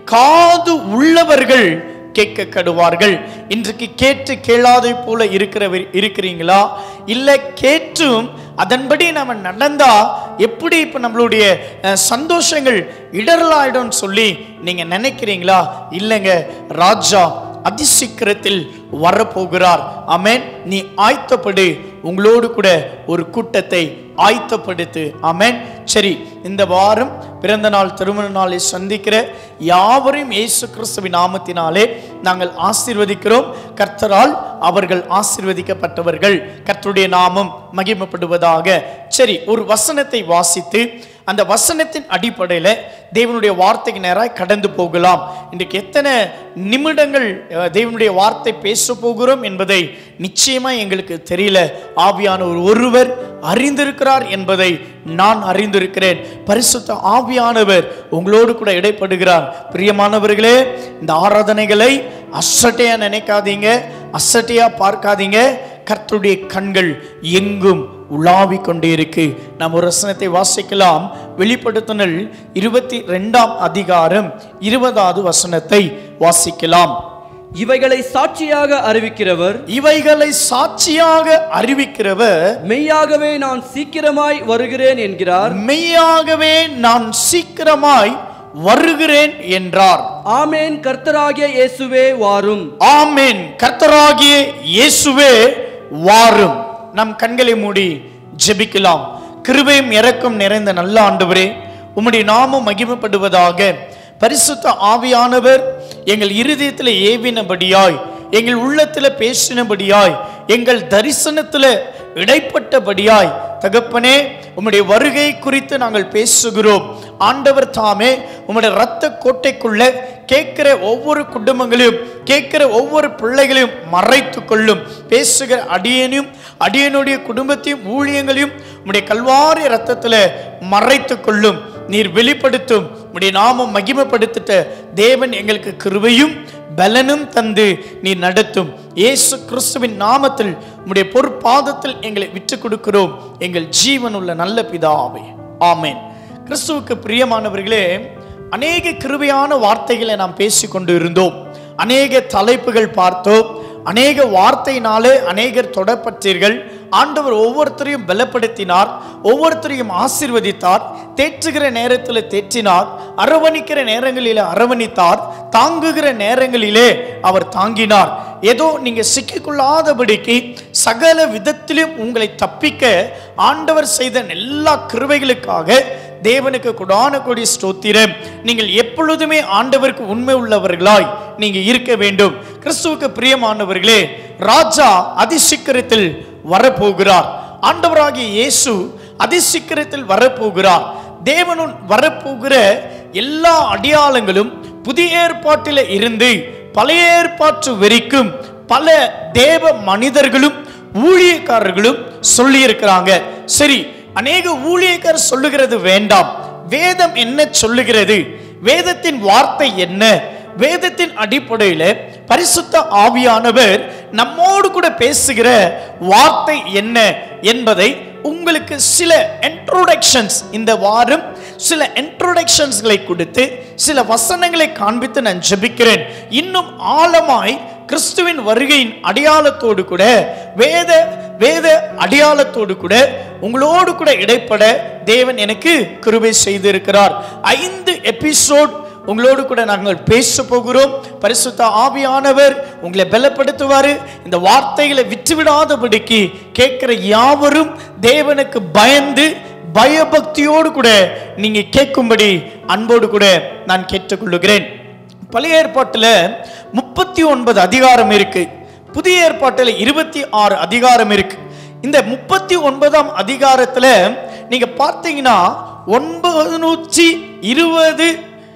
காது உள்ளவர்கள் கேட்க கடுவார்கள் இன்றைக்கு கேட்டு கேளாதை போல இருக்கிற இருக்கிறீங்களா இல்ல கேட்டும் அதன்படி நம்ம நடந்தா எப்படி இப்ப நம்மளுடைய அஹ், சந்தோஷங்கள் இடரலாயிடும் சொல்லி நீங்க நினைக்கிறீங்களா இல்லைங்க ராஜா அதிசீக்கிரத்தில் வரப்போகிறார் ஆமென் நீ ஆயத்தப்படு உங்களோடு கூட ஒரு கூட்டத்தை ஆயத்தப்படுத்து ஆமென் சரி இந்த வாரம் பிறந்த நாள் திருமண நாளை சந்திக்கிற யாவரையும் இயேசு கிறிஸ்துவின் நாமத்தினாலே நாங்கள் ஆசீர்வதிக்கிறோம் கர்த்தரால் அவர்கள் ஆசீர்வதிக்கப்பட்டவர்கள் கர்த்தருடைய நாமம் மகிமைப்படுவதாக சரி ஒரு வசனத்தை வாசித்து அந்த வசனத்தின் அடிப்படையில் தேவனுடைய வார்த்தைக்கு நேராக கடந்து போகலாம் இன்றைக்கு எத்தனை நிமிடங்கள் அஹ், தேவனுடைய வார்த்தை பேச போகிறோம் என்பதை நிச்சயமா எங்களுக்கு தெரியல ஆவியானவர் ஒருவர் அறிந்திருக்கிறார் என்பதை நான் அறிந்திருக்கிறேன் பரிசுத்த ஆவியானவர் உங்களோடு கூட இடைப்படுகிறார் பிரியமானவர்களே இந்த ஆராதனைகளை அசட்டையா நினைக்காதீங்க அசட்டையா பார்க்காதீங்க கர்த்தருடைய கண்கள் எங்கும் உலாவிக் கொண்டே இருக்கு நாம் ஒரு வசனத்தை வாசிக்கலாம் வெளிப்படுத்துனல் இருபத்தி ரெண்டாம் அதிகாரம் இருபதாவது வசனத்தை வாசிக்கலாம் இவைகளை சாட்சியாக அறிவிக்கிறவர் இவைகளை சாட்சியாக அறிவிக்கிறவர் மெய்யாகவே நான் சீக்கிரமாய் வருகிறேன் என்கிறார் மெய்யாகவே நான் சீக்கிரமாய் வருகிறேன் என்றார் ஆமேன் கர்த்தராகிய இயேசுவே வாரும் ஆமென் கர்த்தராகிய இயேசுவே வாரும் நம் கண்களை மூடி ஜெபிக்கலாம் கிருபையும் இறக்கம் நிறைந்த நல்ல ஆண்டவரே உம்முடைய நாமம் மகிமைப்படுவதாக பரிசுத்த ஆவியானவர் எங்கள் இருதயத்தில் ஏவினபடியாய் எங்கள் உள்ளத்தில் பேசினபடியாய் எங்கள் தரிசனத்தில் இடைப்பட்டபடியாய் தகப்பனே உம்முடைய வருகை குறித்து நாங்கள் பேசுகிறோம் ஆண்டவர் தாமே உம்முடைய இரத்த கோட்டைக்குள்ள கேட்கிற ஒவ்வொரு குடும்பங்களையும் கேட்கிற ஒவ்வொரு பிள்ளைகளையும் மறைத்து கொள்ளும் பேசுகிற அடியனையும் அடியனுடைய குடும்பத்தையும் ஊழியங்களையும் உம்முடைய கல்வாரி ரத்தத்தில் மறைத்து கொள்ளும் நீர் வெளிப்படுத்தும் உம்முடைய நாமம் மகிமைப்படுத்திட்ட தேவன் எங்களுக்கு கிருபையும் பலனும் தந்து நீ நடத்தும் இயேசு கிறிஸ்துவின் நாமத்தில் உம்முடைய பொற்பாதத்தில் எங்களை விட்டு கொடுக்கிறோம் எங்கள் ஜீவனுள்ள நல்ல பிதாவே ஆமென் கிறிஸ்துவுக்கு பிரியமானவர்களே அநேக கிருபையான வார்த்தைகளை நாம் பேசிக்கொண்டு இருந்தோம் அநேக தலைப்புகள் பார்த்தோம் அநேக வார்த்தையினாலே அநேகர் தொடப்பட்டீர்கள் ஆண்டவர் ஒவ்வொருத்தரையும் பலப்படுத்தினார் ஒவ்வொருத்தரையும் ஆசீர்வதித்தார் தேற்றுகிற நேரத்தில் தேற்றினார் அரவணிக்கிற நேரங்களிலே அரவணித்தார் தாங்குகிற நேரங்களிலே அவர் தாங்கினார் ஏதோ நீங்க சிக்கிக்கொள்ளாதபடிக்கு சகல விதத்திலும் உங்களை தப்பிக்க ஆண்டவர் செய்த எல்லா கிருபைகளுக்காக தேவனுக்கு கொடான கொடி ஸ்தோத்திரம் நீங்கள் எப்பொழுதுமே ஆண்டவருக்கு உண்மை உள்ளவர்களாய் நீங்க இருக்க வேண்டும் கிறிஸ்துவுக்கு பிரியமானவர்களே ராஜா அதிசீக்கிரத்தில் வரப்போகிறார் ஆண்டவராகிய இயேசு அதிசீக்கிரத்தில் வரப்போகிறார் தேவனும் வரப்போகிற எல்லா அடையாளங்களும் புதிய ஏற்பாட்டில் இருந்து பழைய ஏற்பாட்டு வரைக்கும் பல தேவ மனிதர்களும் ஊழியக்காரர்களும் சொல்லி இருக்கிறாங்க சரி அநேக ஊழியக்காரர் சொல்லுகிறது வேண்டாம் வேதம் என்ன சொல்லுகிறது வேதத்தின் வார்த்தை என்ன வேதத்தின் அடிப்படையில் பரிசுத்த ஆவியானவர் நம்மோடு கூட பேசுகிற வார்த்தை என்ன என்பதை உங்களுக்கு சில இன்ட்ரோடக்ஷன்ஸ் இந்த வாரம் சில இன்ட்ரோடக்ஷன்ஸ்களை கொடுத்து சில வசனங்களை காண்பித்து நான் ஜெபிக்கிறேன் இன்னும் ஆழமாய் கிறிஸ்துவின் வருகையின் அடையாளத்தோடு கூட வேத வேத அடையாளத்தோடு கூட உங்களோடு கூட இடைப்பட தேவன் எனக்கு கிருபை செய்திருக்கிறார் ஐந்து எபிசோட் உங்களோடு கூட நாங்கள் பேச போகிறோம் பரிசுத்த ஆவியானவர் உங்களை பலப்படுத்துவார் இந்த வார்த்தைகளை விட்டுவிடாதபடிக்கு கேட்கிற யாவரும் தேவனுக்கு பயந்து பயபக்தியோடு கூட நீங்க கேட்கும்படி அன்போடு கூட நான் கேட்டுக்கொள்ளுகிறேன் பழைய ஏற்பாட்டில் முப்பத்தி ஒன்பது அதிகாரம் இருக்கு புதிய ஏற்பாட்டில் இருபத்தி ஆறு அதிகாரம் இருக்கு இந்த முப்பத்தி ஒன்பதாம் அதிகாரத்தில் நீங்க பார்த்தீங்கன்னா ஒன்பது நூற்றி இருபது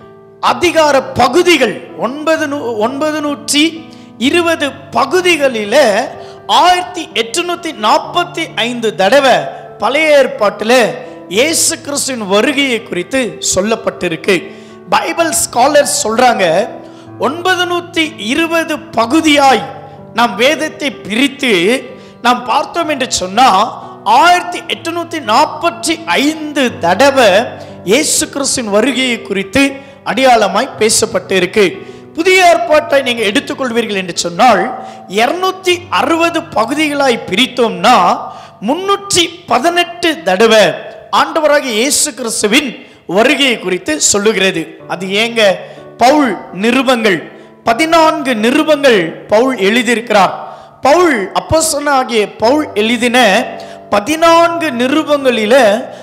அதிகார பகுதிகள் ஒன்பது நூ ஒன்பது நூற்றி இருபது பகுதிகளில் ஆயிரத்தி எட்டுநூத்தி நாற்பத்தி ஐந்து தடவை பழைய ஏற்பாட்டில் இயேசு கிறிஸ்துவின் வருகையை குறித்து சொல்லப்பட்டிருக்கு பைபிள் ஸ்காலர்ஸ் சொல்றாங்க ஒன்பது நூத்தி இருபது பகுதியாய் நாம் வேதத்தை பிரித்து நாம் பார்த்தோம் என்று சொன்னா ஆயிரத்தி எட்டுநூத்தி நாற்பத்தி ஐந்து தடவை இயேசு கிறிஸ்துவின் வருகையை குறித்து அடையாளமாய் பேசப்பட்டு இருக்கு புதிய ஏற்பாட்டை நீங்க எடுத்துக்கொள்வீர்கள் என்று சொன்னால் இருநூத்தி அறுபது பகுதிகளாய் பிரித்தோம்னா முன்னூற்றி பதினெட்டு தடவை ஆண்டவராகிய இயேசு கிறிஸ்துவின் வருகையை குறித்து சொல்லுகிறது அது ஏங்க பவுல் நிருபங்கள் பதினான்கு நிருபங்கள் பவுல் எழுதியிருக்கிறார் பவுல் அப்போஸ்தலனாகிய பவுல் எழுதின பதினான்கு நிருபங்களில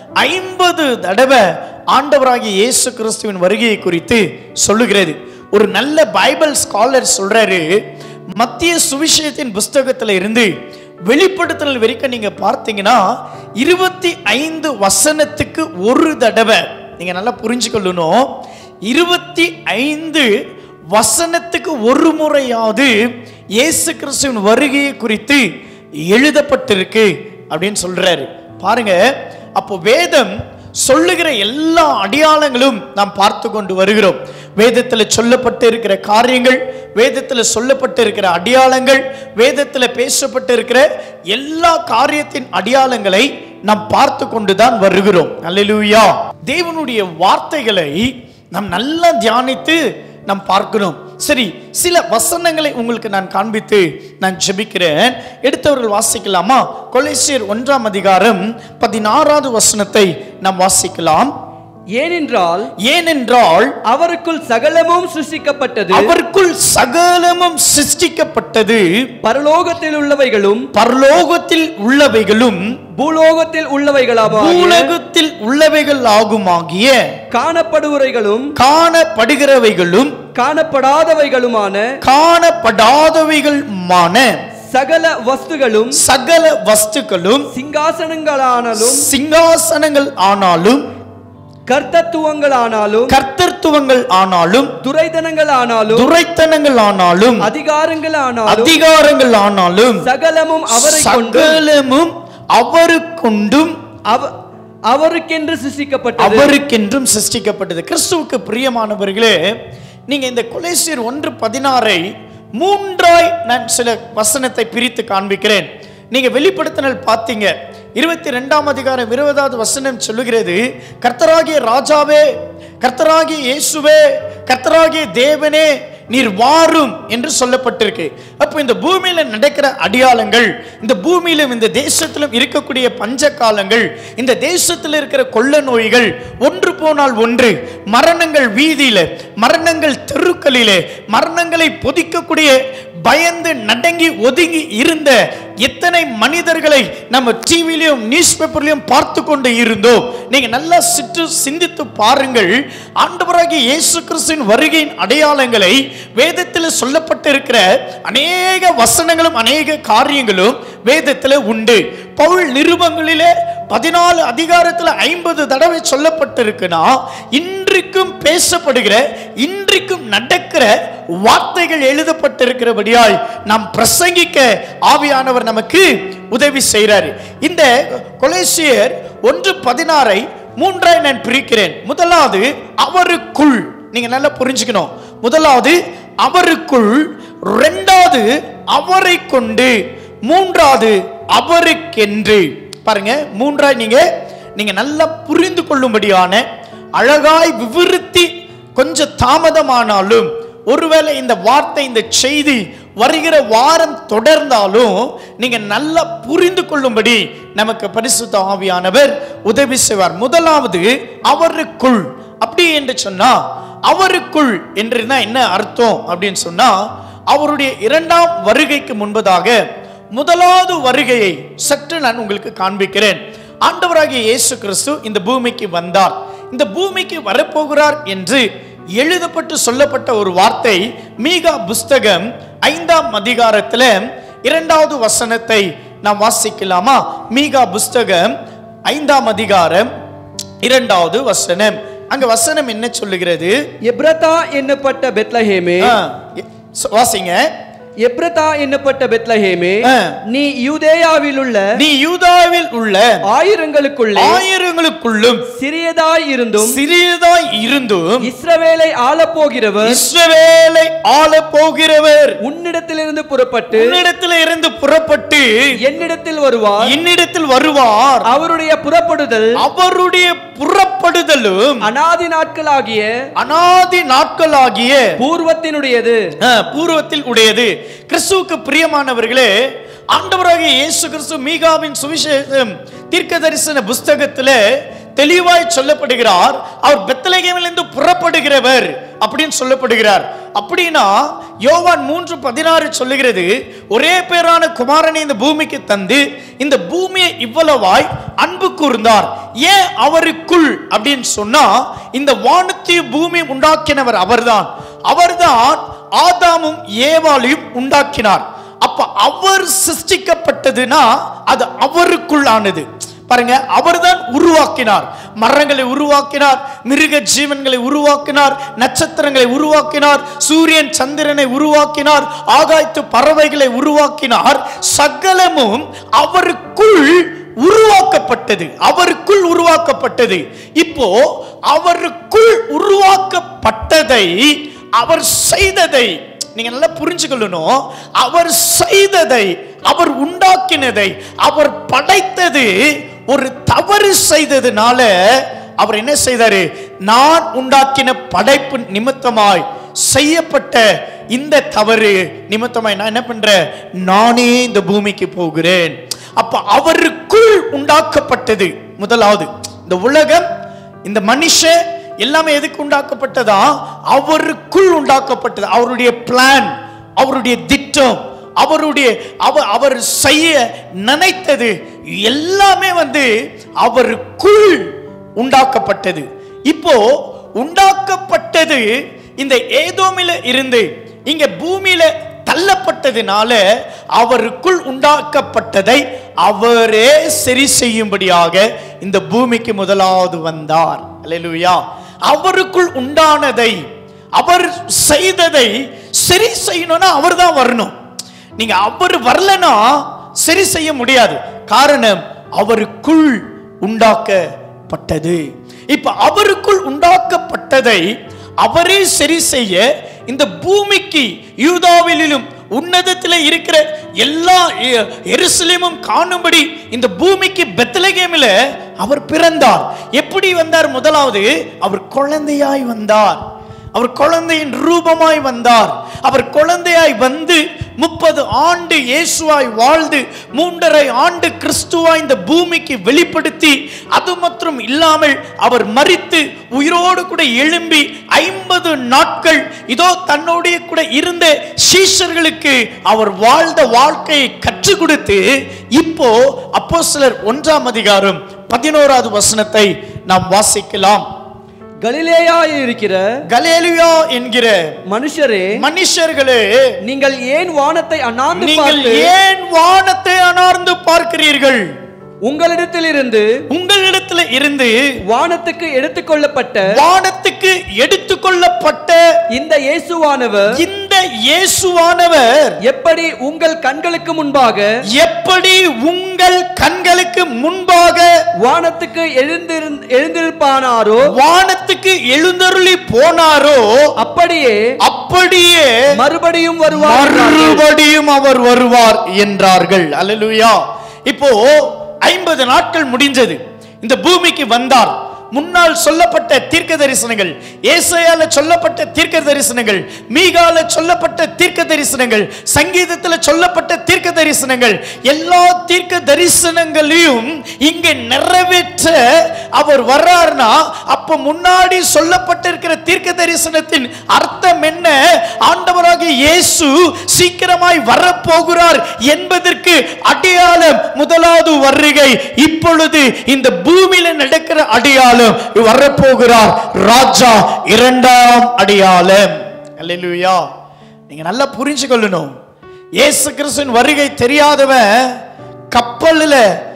ஐம்பது தடவை ஆண்டவராகிய இயேசு கிறிஸ்துவின் வருகையை குறித்து சொல்லுகிறது ஒரு நல்ல பைபிள் ஸ்காலர் சொல்றாரு மத்திய சுவிசேஷத்தின் புஸ்தகத்துல இருந்து வெளிப்படுத்தல் வரைக்கும் நீங்க பார்த்தீங்கன்னா இருபத்தி ஐந்து வசனத்துக்கு ஒரு தடவை நீங்க நல்லா புரிஞ்சுக்கொள்ளணும் இருபத்தி ஐந்து வசனத்துக்கு ஒரு முறையாவது இயேசு கிறிஸ்துவின் வருகையை குறித்து எழுதப்பட்டிருக்கு அப்படின்னு சொல்றாரு பாருங்க அப்போ வேதம் சொல்லுகிற எல்லா அடையாளங்களும் நாம் பார்த்து கொண்டு வருகிறோம் வேதத்தில் சொல்லப்பட்டு இருக்கிற காரியங்கள் வேதத்தில் சொல்லப்பட்டு இருக்கிற அடையாளங்கள் வேதத்தில் பேசப்பட்டு இருக்கிற எல்லா காரியத்தின் அடையாளங்களை நாம் பார்த்து கொண்டுதான் வருகிறோம் அல்லேலூயா தேவனுடைய வார்த்தைகளை நாம் நல்லா தியானித்து நாம் பார்க்கணும் சரி சில வசனங்களை உங்களுக்கு நான் காண்பித்து நான் ஜெபிக்கிறேன் எடுத்தவர்கள் வாசிக்கலாமா கொலேசியர் ஒன்றாம் அதிகாரம் பதினாறாவது வசனத்தை நாம் வாசிக்கலாம் ஏனென்றால் ஏனென்றால் அவருக்குள் சகலமும் சிருஷ்டிக்கப்பட்டது அவருக்குள் சகலமும் சிருஷ்டிக்கப்பட்டது பரலோகத்தில் உள்ளவைகளும் பரலோகத்தில் உள்ளவைகளும் பூலோகத்தில் உள்ளவைகளாக உலகத்தில் உள்ளவைகள் ஆகுமாகிய காணப்படுவவைகளும் காணப்படுகிறவைகளும் காணப்படாதவைகளுமான காணப்படாதவைகளுமான சகல வஸ்துகளும் சகல வஸ்துக்களும் சிங்காசனங்களானாலும் சிங்காசனங்கள் ஆனாலும் கர்த்தத்துவங்களானாலும் கர்த்தத்துவங்கள் ஆனாலும் துரைதனங்கள் ஆனாலும் துரைத்தனங்கள் ஆனாலும் அதிகாரங்கள் ஆனாலும் அதிகாரங்கள் ஆனாலும் சகலமும் அவரை கொண்டு சகலமும் அவருக்குண்டும் அவ- அவருக்கென்று சிருஷ்டிக்கப்பட்டது அவருக்கென்றும் சிருஷ்டிக்கப்பட்டது கிறிஸ்துவுக்கு பிரியமானவர்களே நீங்க இந்த கொலேசியர் ஒன்று பதினாறை மூன்றாய் நான் சில வசனத்தை பிரித்து காண்பிக்கிறேன் நீங்க வெளிப்படுத்தினல் பார்த்தீங்க இருபத்தி ரெண்டாம் அதிகாரம் இருபதாவது வசனம் சொல்லுகிறது கர்த்தராகிய ராஜாவே கர்த்தராகிய இயேசுவே கர்த்தராகிய தேவனே நீர் வாரும் என்று சொல்லப்பட்டிருக்கு அப்போ இந்த பூமியில நடக்கிற அடையாளங்கள் இந்த பூமியிலும் இந்த தேசத்திலும் இருக்கக்கூடிய பஞ்ச காலங்கள் இந்த தேசத்தில் இருக்கிற கொள்ள நோய்கள் ஒன்று போனால் ஒன்று மரணங்கள் வீதியில மரணங்கள் தெருக்களிலே மரணங்களை பொதிக்கக்கூடிய பயந்து நடங்கி ஒதுங்கி இருந்த எத்தனை மனிதர்களை நம்ம டிவிலையும் நியூஸ் பேப்பர்லையும் பார்த்து கொண்டு இருந்தோம் நீங்க நல்லா சிற்று சிந்தித்து பாருங்கள் ஆண்டவராகிய இயேசு கிறிஸ்துவின் வருகையின் அடையாளங்களை வேதத்தில் சொல்லப்பட்டிருக்கிற அநேக வசனங்களும் அநேக காரியங்களும் வேதத்தில் உண்டு பவுல் நிருபங்களிலே பதினாலு அதிகாரத்தில் ஐம்பது தடவை சொல்லப்பட்டிருக்குன்னா இன்றைக்கும் பேசப்படுகிற இன்றைக்கும் நடக்கிற வார்த்தைகள் எழுதப்பட்டிருக்கிறபடியால் நாம் பிரசங்கிக்க ஆவியானவர் நமக்கு உதவி செய்கிறார் இந்த கொலேசியர் ஒன்று பதினாறை மூன்றாய் நான் பிரிக்கிறேன் முதலாவது அவருக்குள் நீங்க நல்லா புரிஞ்சுக்கணும் முதலாவது அவருக்குள் ரெண்டாவது அவரை கொண்டு மூன்றாவது அவருக்கென்று பாருங்க மூன்றாய் நீங்க நீங்க நல்லா புரிந்து கொள்ளும்படியான அழகாய் விவரித்தி கொஞ்சம் தாமதமானாலும் ஒருவேளை இந்த வார்த்தை இந்த செய்தி வருகிற வாரம் தொடர்ந்தாலும் நீங்க நல்லா புரிந்து கொள்ளும்படி நமக்கு பரிசுத்த ஆவியானவர் உதவி செய்வார் முதலாவது அவருக்குள் அப்படி என்று சொன்னா அவருக்குள் என்றுனா என்ன அர்த்தம் அப்படின்னு சொன்னா அவருடைய இரண்டாம் வருகைக்கு முன்பதாக முதலாவது வருகையை சற்று நான் உங்களுக்கு காண்பிக்கிறேன் ஆண்டவராகிய இயேசு கிறிஸ்து இந்த பூமிக்கு வந்தார் இந்த பூமிக்கு வரப்போகிறார் என்று எழுதப்பட்டு சொல்லப்பட்ட ஒரு வார்த்தை மீகா புஸ்தகம் ஐந்தாம் அதிகாரத்துல இரண்டாவது வசனத்தை நாம் வாசிக்கலாமா மீகா புஸ்தகம் ஐந்தாம் அதிகாரம் இரண்டாவது வசனம் அங்க வசனம் என்ன சொல்லுகிறது எப்ரதா என்னப்பட்ட பெத்லஹேமே ஆ, எ- சொ- வாசிங்க எப்ரதா என்னப்பட்ட பெத்லஹேமே ஆ. நீ யூதேயாவில் உள்ள நீ யூதாவில் உள்ள ஆயிரங்களுக்குள்ளே ஆயிரங்களுக்குள்ளும் சிறியதாய் இருந்தும் சிறியதாய் இருந்தும் இஸ்ரவேலை ஆளப்போகிறவர் இஸ்ரவேலை ஆள போகிறவர் உன்னிடத்திலிருந்து புறப்பட்டு உன்னிடத்தில் இருந்து புறப்பட்டு என்னிடத்தில் வருவார் என்னிடத்தில் வருவார் அவருடைய புறப்படுதல் அவருடைய புறப்படுதலும் அனாதி நாட்களாகிய அனாதி நாட்களாகிய பூர்வத்தினுடையது ஆ, பூர்வத்தில் உடையது கிறிஸ்துவுக்கு பிரியமானவர்களே ஆண்டவராகிய இயேசு கிறிஸ்து மீகாவின் சுவிசேஷம் தீர்க்க தரிசன புஸ்தகத்துல தெளிவாய் சொல்லப்படுகிறார் அவர் பெத்தலகேமிலிருந்து புறப்படுகிறவர் அப்படின்னு சொல்லப்படுகிறார் அப்படின்னா யோவான் மூன்று பதினாறு சொல்லுகிறது ஒரே பேரான குமாரனை இந்த பூமிக்கு தந்து இந்த பூமியை இவ்வளவாய் அன்பு கூர்ந்தார் ஏன் அவருக்குள் அப்படின்னு சொன்னா இந்த வானத்தையும் பூமி உண்டாக்கினவர் அவர்தான் அவர்தான் ஆதாமும் ஏவாளையும் உண்டாக்கினார் அப்ப அவர் சிருஷ்டிக்கப்பட்டதுன்னா அது அவருக்குள்ளானது பாருங்க அவர்தான் உருவாக்கினார் மரங்களை உருவாக்கினார் மிருக ஜீவன்களை உருவாக்கினார் நட்சத்திரங்களை உருவாக்கினார் சூரியன் சந்திரனை உருவாக்கினார் ஆகாயத்து பறவைகளை உருவாக்கினார் சகலமும் அவருக்குள் உருவாக்கப்பட்டது அவருக்குள் உருவாக்கப்பட்டது இப்போ அவருக்குள் உருவாக்கப்பட்டதை அவர் செய்ததை நீங்க நல்லா புரிஞ்சுக்கொள்ளணும் அவர் செய்ததை அவர் உண்டாக்கினதை அவர் படைத்தது ஒரு தவறு செய்ததுனால அவர் என்ன செய்தாரு நான் உண்டாக்கின படைப்பு நிமித்தமாய் செய்யப்பட்ட இந்த தவறு நிமித்தமாய் நான் என்ன பண்றேன் நானே இந்த பூமிக்கு போகிறேன் அப்ப அவருக்குள் உண்டாக்கப்பட்டது முதலாவது இந்த உலகம் இந்த மனுஷன் எல்லாமே எதுக்கு உண்டாக்கப்பட்டதா அவருக்குள் உண்டாக்கப்பட்டது அவருடைய பிளான் அவருடைய திட்டம் அவருடைய அவர் அவர் செய்ய நினைத்தது எல்லாமே வந்து அவருக்குள் உண்டாக்கப்பட்டது இப்போ உண்டாக்கப்பட்டது இந்த ஏதோமில இருந்து இங்க பூமியில தள்ளப்பட்டதினால அவருக்குள் உண்டாக்கப்பட்டதை அவரே சரி செய்யும்படியாக இந்த பூமிக்கு முதலாவது வந்தார் அல்லேலூயா அவருக்குள் உண்டானதை அவர் செய்ததை சரி செய்யணும்னா அவர் தான் வரணும் நீங்க அவர் வரலனா சரி செய்ய முடியாது காரணம் அவருக்குள் உண்டாக்கப்பட்டது இப்ப அவருக்குள் உண்டாக்கப்பட்டதை அவரே சரி செய்ய இந்த பூமிக்கு யூதாவிலும் உன்னதத்தில் இருக்கிற எல்லா எ- எருசலேமும் காணும்படி இந்த பூமிக்கு பெத்லகேமில் அவர் பிறந்தார் எப்படி வந்தார் முதலாவது அவர் குழந்தையாய் வந்தார் அவர் குழந்தையின் ரூபமாய் வந்தார் அவர் குழந்தையாய் வந்து முப்பது ஆண்டு இயேசுவாய் வாழ்ந்து மூன்றரை ஆண்டு கிறிஸ்துவாய் இந்த பூமிக்கு வெளிப்படுத்தி அது மற்றும் இல்லாமல் அவர் மரித்து உயிரோடு கூட எழும்பி ஐம்பது நாட்கள் இதோ தன்னோடைய கூட இருந்த சீஷர்களுக்கு அவர் வாழ்ந்த வாழ்க்கையை கற்றுக் கொடுத்து இப்போ அப்போஸ்தலர் ஒன்றாம் அதிகாரம் பதினோராவது வசனத்தை நாம் வாசிக்கலாம் கலிலேயாய் இருக்கிற கலேலியா என்கிற மனுஷரே மனுஷர்களே நீங்கள் ஏன் வானத்தை அண்ணாந்து நீங்கள் பார்த்து ஏன் வானத்தை அனார்ந்து பார்க்கிறீர்கள் உங்களிடத்திலிருந்து உங்களிடத்துல இருந்து வானத்துக்கு எடுத்துக்கொள்ளப்பட்ட வானத்துக்கு எடுத்துக்கொள்ளப்பட்ட இந்த இயேசுவானவர் இந்த இயேசுவானவர் எப்படி உங்கள் கண்களுக்கு முன்பாக எப்படி உங்கள் கண்களுக்கு முன்பாக வானத்துக்கு எழுந்திருந் எழுந்திருப்பானாரோ வானத்துக்கு எழுந்தருளி போனாரோ அப்படியே அப்படியே மறுபடியும் வருவார் மறுபடியும் அவர் வருவார் என்றார்கள் அல்லேலூயா இப்போ ஐம்பது நாட்கள் முடிஞ்சது இந்த பூமிக்கு வந்தார் முன்னால் சொல்லப்பட்ட தீர்க்க தரிசனங்கள் ஏசாயால சொல்லப்பட்ட தீர்க்க தரிசனங்கள் மீகால சொல்லப்பட்ட தீர்க்க தரிசனங்கள் சங்கீதத்துல சொல்லப்பட்ட தீர்க்க தரிசனங்கள் எல்லா தீர்க்க தரிசனங்களையும் இங்க நிறைவேற்ற அவர் வர்றார்னா அப்ப முன்னாடி சொல்லப்பட்டிருக்கிற தீர்க்க தரிசனத்தின் அர்த்தம் என்ன ஆண்டவராகிய இயேசு சீக்கிரமாய் வரப்போகிறார் என்பதற்கு அடையாளம் முதலாவது வருகை இப்பொழுது இந்த பூமியில நடக்கிற அடையாளம் வரப்போகிறார் ராஜா இரண்டாம் அடையாளம் அல்லேலூயா நீங்க நல்லா புரிஞ்சு கொள்ளணும் இயேசு கிறிஸ்துவின் வருகை தெரியாதவன் கப்பல்ல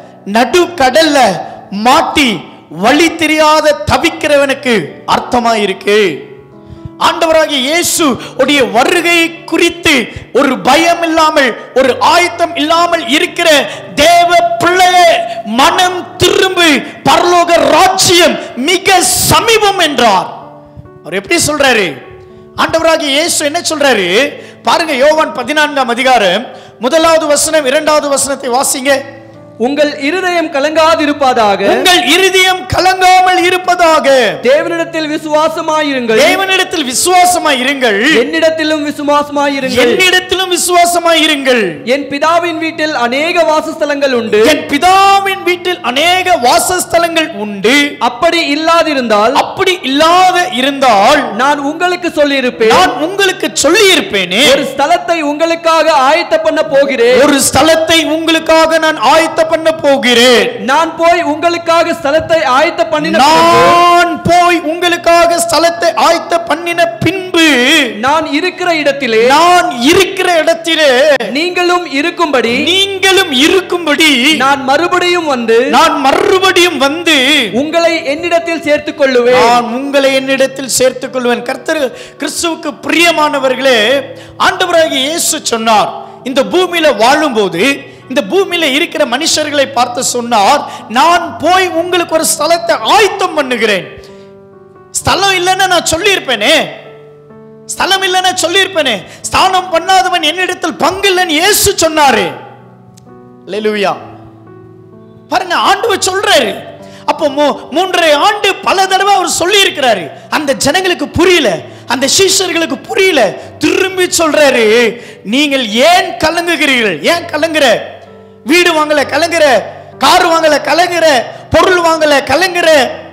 நடு கடல்ல மாட்டி வழி தெரியாத தவிக்கிறவனுக்கு அர்த்தமா இருக்கு ஆண்டவராகிய இயேசு உடைய வருகை குறித்து ஒரு பயம் இல்லாமல் ஒரு ஆயத்தம் இல்லாமல் இருக்கிற தேவ பிள்ளையே மனம் திரும்பு பரலோக ராஜ்யம் மிக சமீபம் என்றார் அவர் எப்படி சொல்றாரு ஆண்டவராகிய இயேசு என்ன சொல்றாரு பாருங்க யோவான் பதினான்காம் அதிகாரம் முதலாவது வசனம் இரண்டாவது வசனத்தை வாசிங்க உங்கள் இருதயம் கலங்காதிருப்பதாக உங்கள் இருதயம் கலங்காமல் இருப்பதாக தேவனிடத்தில் விசுவாசமாயிருங்கள் தேவனிடத்தில் விசுவாசமாய் இருங்கள் என்னிடத்திலும் விசுவாசமாயிருங்கள் என்னிடத்திலும் விசுவாசமாய் இருங்கள் என் பிதாவின் வீட்டில் அநேக வாசஸ்தலங்கள் உண்டு என் பிதாவின் வீட்டில் அநேக வாசஸ்தலங்கள் உண்டு அப்படி இல்லாதிருந்தால் அப்படி இல்லாத இருந்தால் நான் உங்களுக்கு சொல்லியிருப்பேன் நான் உங்களுக்கு சொல்லி இருப்பேனே ஒரு ஸ்தலத்தை உங்களுக்காக ஆயத்த பண்ண போகிறேன் ஒரு ஸ்தலத்தை உங்களுக்காக நான் ஆயத்த பண்ண போகிறேன் நான் போய் உங்களுக்காக ஸ்தலத்தை ஆயத்த பண்ணின பின்பு, நான் போய் உங்களுக்காக ஸ்தலத்தை ஆயத்த பண்ணின பின்பு நான் இருக்கிற இடத்திலே நான் இருக்கிற இடத்திலே நீங்களும் இருக்கும்படி நீங்களும் இருக்கும்படி நான் மறுபடியும் வந்து நான் மறுபடியும் வந்து உங்களை என்னிடத்தில் சேர்த்துக் கொள்ளுவேன் நான் உங்களை என்னிடத்தில் சேர்த்துக் கொள்வேன் கர்த்தர் கிறிஸ்துவுக்கு பிரியமானவர்களே ஆண்டவராகிய இயேசு சொன்னார் இந்த பூமியில வாழும்போது இந்த பூமியில இருக்கிற மனுஷர்களை பார்த்து சொன்னார் நான் போய் உங்களுக்கு ஒரு ஸ்தலத்தை ஆயத்தம் பண்ணுகிறேன் ஸ்தலம் இல்லைன்னு நான் சொல்லியிருப்பேனே ஸ்தலம் இல்லைன்னு சொல்லியிருப்பேனே ஸ்தானம் பண்ணாதவன் என்னிடத்தில் பங்கு இல்லைன்னு இயேசு சொன்னாரு அல்லேலூயா பாருங்க ஆண்டவர் சொல்றாரு அப்போ மூ- மூன்றரை ஆண்டு பல தடவை அவர் சொல்லி இருக்கிறாரு அந்த ஜனங்களுக்கு புரியல அந்த சீஷர்களுக்கு புரியல திரும்பி சொல்றாரு நீங்கள் ஏன் கலங்குகிறீர்கள் ஏன் கலங்குற வீடு வாங்கல கலங்குற கார் வாங்கல கலங்குற பொருள் வாங்கல கலங்குற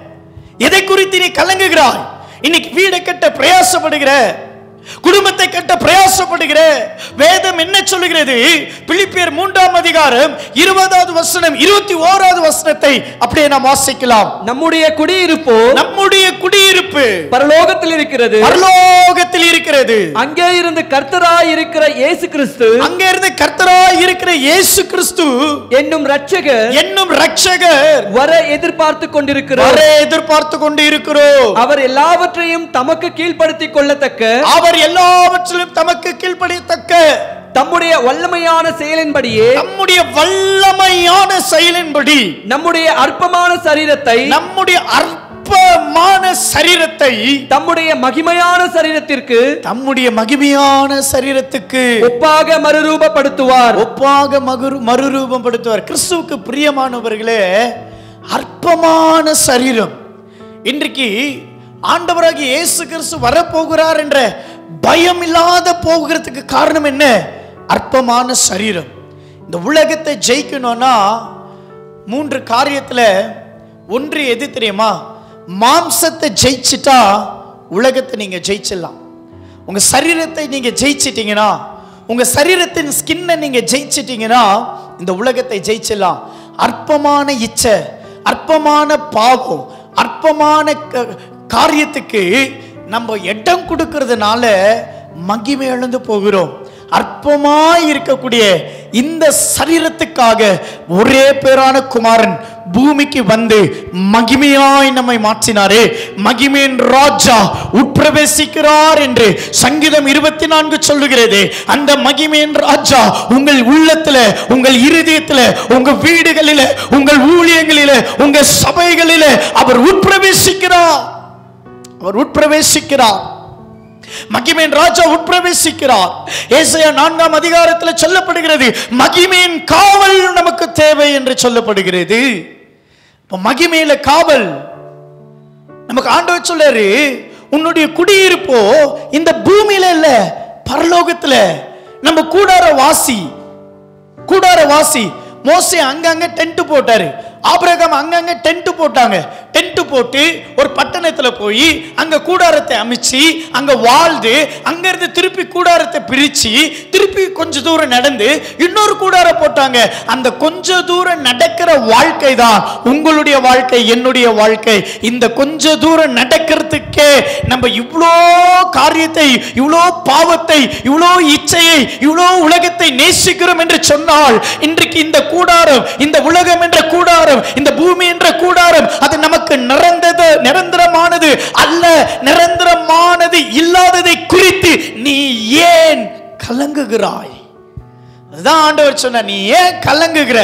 எதை குறித்து நீ கலங்குகிறாய் இன்னைக்கு வீடை கட்ட பிரயாசப்படுகிற குடும்பத்தை கட்ட பிரயாசப்படுகிற வேதம் என்ன சொல்லுகிறது பிலிப்பியர் மூன்றாம் அதிகாரம் இருபதாவது வசனம் இருபத்தி ஓராவது வசனத்தை அப்படியே நாம் வாசிக்கலாம் நம்முடைய குடியிருப்போ நம்முடைய குடியிருப்பு பரலோகத்தில் இருக்கிறது பரலோகத்தில் இருக்கிறது அங்கே இருந்து கர்த்தராய் இருக்கிற இயேசு கிறிஸ்து அங்க இருந்து கர்த்தராய் இருக்கிற இயேசு கிறிஸ்து என்னும் ரட்சகர் என்னும் ரட்சகர் வர எதிர்பார்த்து கொண்டிருக்கிறார் வர எதிர்பார்த்து கொண்டு இருக்கிறோம் அவர் எல்லாவற்றையும் தமக்கு கீழ்ப்படுத்திக் கொள்ளத்தக்க அவர் எல்லாவற்றிலும் தமக்கு கீழ்ப்படியத்தக்க தம்முடைய வல்லமையான செயலின்படியே நம்முடைய வல்லமையான செயலின்படி நம்முடைய அற்பமான சரீரத்தை நம்முடைய அற்பமான சரீரத்தை தம்முடைய மகிமையான சரீரத்திற்கு தம்முடைய மகிமையான சரீரத்துக்கு ஒப்பாக மறுரூபப்படுத்துவார் ஒப்பாக மகுரு மறுரூபப்படுத்துவார் கிறிஸ்துவுக்கு பிரியமானவர்களே அற்பமான சரீரம் இன்றைக்கு ஆண்டவராகிய இயேசு கிறிஸ்து வரப்போகிறார் என்ற பயம் இல்லாத போகிறதுக்கு காரணம் என்ன அற்பமான சரீரம் இந்த உலகத்தை ஜெயிக்கணும்னா மூன்று காரியத்துல ஒன்று எது தெரியுமா மாம்சத்தை ஜெயிச்சிட்டா உலகத்தை நீங்க ஜெயிச்சிடலாம் உங்க சரீரத்தை நீங்க ஜெயிச்சிட்டீங்கன்னா உங்க சரீரத்தின் ஸ்கின்னை நீங்க ஜெயிச்சிட்டீங்கன்னா இந்த உலகத்தை ஜெயிச்சிடலாம் அற்பமான இச்சை அற்பமான பாவம் அற்பமான க- காரியத்துக்கு நம்ம இடம் கொடுக்கறதுனால மகிமை இழந்து போகிறோம் அற்பமாய் இருக்கக்கூடிய இந்த சரீரத்துக்காக ஒரே பேரான குமாரன் பூமிக்கு வந்து மகிமையாய் நம்மை மாற்றினாரே மகிமையின் ராஜா உட்பிரவேசிக்கிறார் என்று சங்கீதம் இருபத்தி நான்கு சொல்லுகிறது அந்த மகிமையின் ராஜா உங்கள் உள்ளத்துல உங்கள் இருதயத்துல உங்க வீடுகளில உங்கள் ஊழியங்களில உங்க சபைகளில அவர் உட்பிரவேசிக்கிறார் அவர் உட்பிரவேசிக்கிறார் மகிமையின் ராஜா உட்பிரவேசிக்கிறார் ஏசாயா நான்காம் அதிகாரத்தில் சொல்லப்படுகிறது மகிமையின் காவல் நமக்கு தேவை என்று சொல்லப்படுகிறது இப்ப மகிமையில காவல் நமக்கு ஆண்டவர் சொல்றாரு உன்னுடைய குடியிருப்போ இந்த பூமியில இல்ல பரலோகத்துல நம்ம கூடார வாசி கூடார வாசி மோசே அங்கங்க டென்ட் போட்டாரு ஆபிரகாம் அங்கங்க டென்ட் போட்டாங்க டென்ட் போட்டு ஒரு பட்டணத்துல போய் அங்க கூடாரத்தை அமைச்சு அங்க வாழ்ந்து அங்க இருந்து திருப்பி கூடாரத்தை பிரிச்சு திருப்பி கொஞ்ச தூரம் நடந்து இன்னொரு கூடாரம் போட்டாங்க அந்த கொஞ்ச தூரம் நடக்கிற வாழ்க்கை தான் உங்களுடைய வாழ்க்கை என்னுடைய வாழ்க்கை இந்த கொஞ்ச தூரம் நடக்கிறதுக்கே நம்ம இவ்வளோ காரியத்தை இவ்வளோ பாவத்தை இவ்வளோ இச்சையை இவ்வளோ உலகத்தை நேசிக்கிறோம் என்று சொன்னால் இன்றைக்கு இந்த கூடாரம் இந்த உலகம் என்ற கூடாரம் இந்த பூமி என்ற கூடாரம் அது நமக்கு நிறந்தது நிரந்தரமானது அல்ல நிரந்தரமானது இல்லாததை குறித்து நீ ஏன் கலங்குகிறாய் அதுதான் ஆண்டவர் சொன்னார் நீ ஏன் கலங்குகிற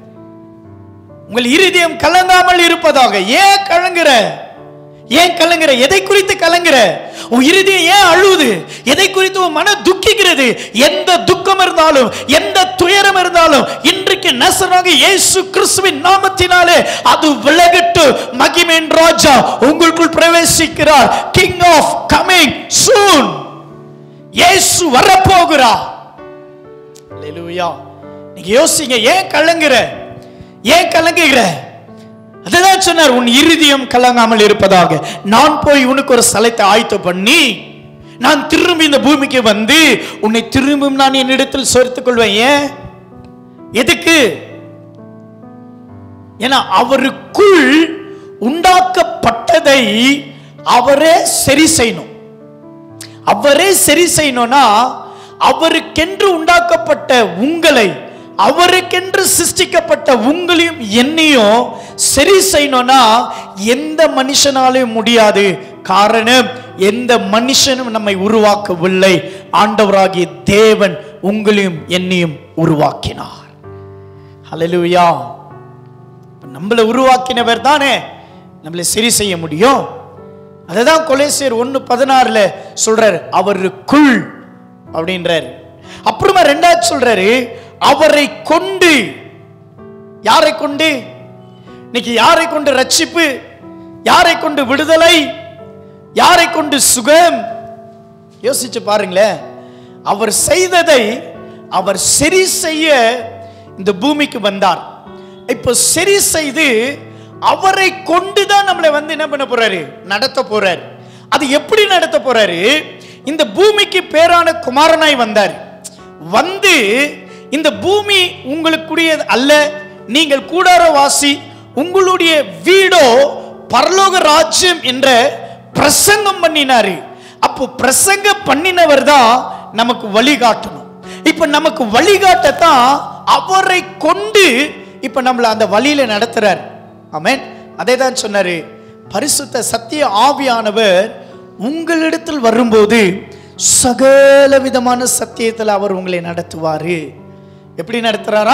உங்கள் இருதயம் கலங்காமல் இருப்பதாக ஏன் கலங்குற ஏன் கலங்குற எதை குறித்து கலங்குற உன் இருதயம் ஏன் அழுவுது எதை குறித்து உன் மன துக்கிக்கிறது எந்த துக்கம் இருந்தாலும் எந்த துயரம் இருந்தாலும் இன்றைக்கு நசராக இயேசு கிறிஸ்துவின் நாமத்தினாலே அது விலகட்டு மகிமேன் ராஜா உங்களுக்குள் பிரவேசிக்கிறார் கிங் ஆஃப் கமிங் சூன் இயேசு வரப்போகிறார் அல்லேலூயா நீங்க யோசிங்க ஏன் கலங்குற ஏன் கலங்குகிற அதுதான் சொன்னார் உன் இருதயம் கலங்காமல் இருப்பதாக நான் போய் உனக்கு ஒரு ஸ்தலத்தை ஆயத்த பண்ணி நான் திரும்பி இந்த பூமிக்கு வந்து உன்னை திரும்பும் நான் என்னிடத்தில் சேர்த்துக் கொள்வேன் ஏன் எதுக்கு ஏன்னா அவருக்குள் உண்டாக்கப்பட்டதை அவரே சரி செய்யணும் அவரே சரி செய்யணும்னா அவருக்கென்று உண்டாக்கப்பட்ட உங்களை அவருக்கென்று சிருஷ்டிக்கப்பட்ட உங்களையும் என்னையும் சரி செய்யணும்னா எந்த மனுஷனாலையும் முடியாது காரணம் எந்த மனுஷனும் நம்மை உருவாக்கவில்லை ஆண்டவராகிய தேவன் உங்களையும் என்னையும் உருவாக்கினார் ஹalleluya நம்மளை உருவாக்கினவர் தானே நம்மளை சரி செய்ய முடியும் அதுதான் கொலேசியர் ஒன்று பதினாறுல சொல்றாரு அவருக்குள் அப்படின்றாரு அப்புறமா ரெண்டாவது சொல்றாரு அவரை கொண்டு யாரை கொண்டு இன்னைக்கு யாரை கொண்டு ரட்சிப்பு யாரை கொண்டு விடுதலை யாரை கொண்டு சுகம் யோசிச்சு பாருங்களேன் அவர் செய்ததை அவர் சரி செய்ய இந்த பூமிக்கு வந்தார் இப்போ சரி செய்து அவரை கொண்டு தான் நம்மளை வந்து என்ன பண்ண போறாரு நடத்த போறாரு அது எப்படி நடத்த போறாரு இந்த பூமிக்கு பேரான குமாரனாய் வந்தார் வந்து இந்த பூமி உங்களுக்குரியது அல்ல நீங்கள் கூடாரவாசி உங்களுடைய வீடோ பரலோக ராஜ்யம் என்ற பிரசங்கம் பண்ணினாரு அப்போ பிரசங்கம் பண்ணினவர் தான் நமக்கு வழிகாட்டணும் இப்ப நமக்கு வழிகாட்டத்தான் அவரை கொண்டு இப்ப நம்மள அந்த வழியில நடத்துறார் ஆமென் அதே தான் சொன்னாரு பரிசுத்த சத்திய ஆவியானவர் உங்களிடத்தில் வரும்போது சகல விதமான சத்தியத்தில் அவர் உங்களை நடத்துவாரு எப்படி நடத்துறாரா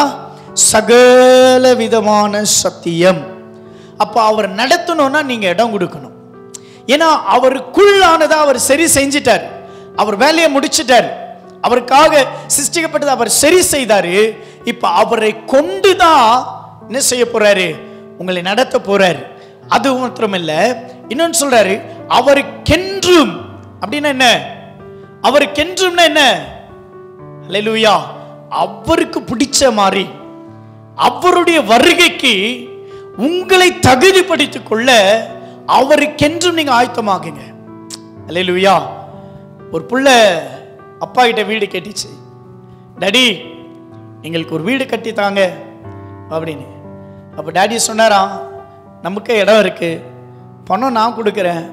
சகல விதமான சத்தியம் அப்ப அவர் நடத்தணும்னா நீங்க இடம் கொடுக்கணும் ஏன்னா அவருக்குள்ளானதை அவர் சரி செஞ்சிட்டார் அவர் வேலையை முடிச்சிட்டார் அவருக்காக சிருஷ்டிக்கப்பட்டதை அவர் சரி செய்தாரு இப்ப அவரை கொண்டு தான் என்ன செய்ய போறாரு உங்களை நடத்த போறாரு அது மாத்திரமில்ல இன்னொன்னு சொல்றாரு அவருக்கென்றும் அப்படின்னா என்ன அவருக்கென்றும்னா என்ன அல்லேலூயா அவருக்கு பிடிச்ச மாதிரி அவருடைய வருகைக்கு உங்களை தகுதிப்படுத்திக் கொள்ள அவருக்கென்றும் நீங்க ஆயத்தமாகுங்க அல்லேலூயா ஒரு புள்ள அப்பா கிட்ட வீடு கட்டிச்சு டாடி எங்களுக்கு ஒரு வீடு கட்டி தாங்க அப்படின்னு அப்போ டாடி சொன்னாராம் நமக்கு இடம் இருக்கு பணம் நான் கொடுக்குறேன்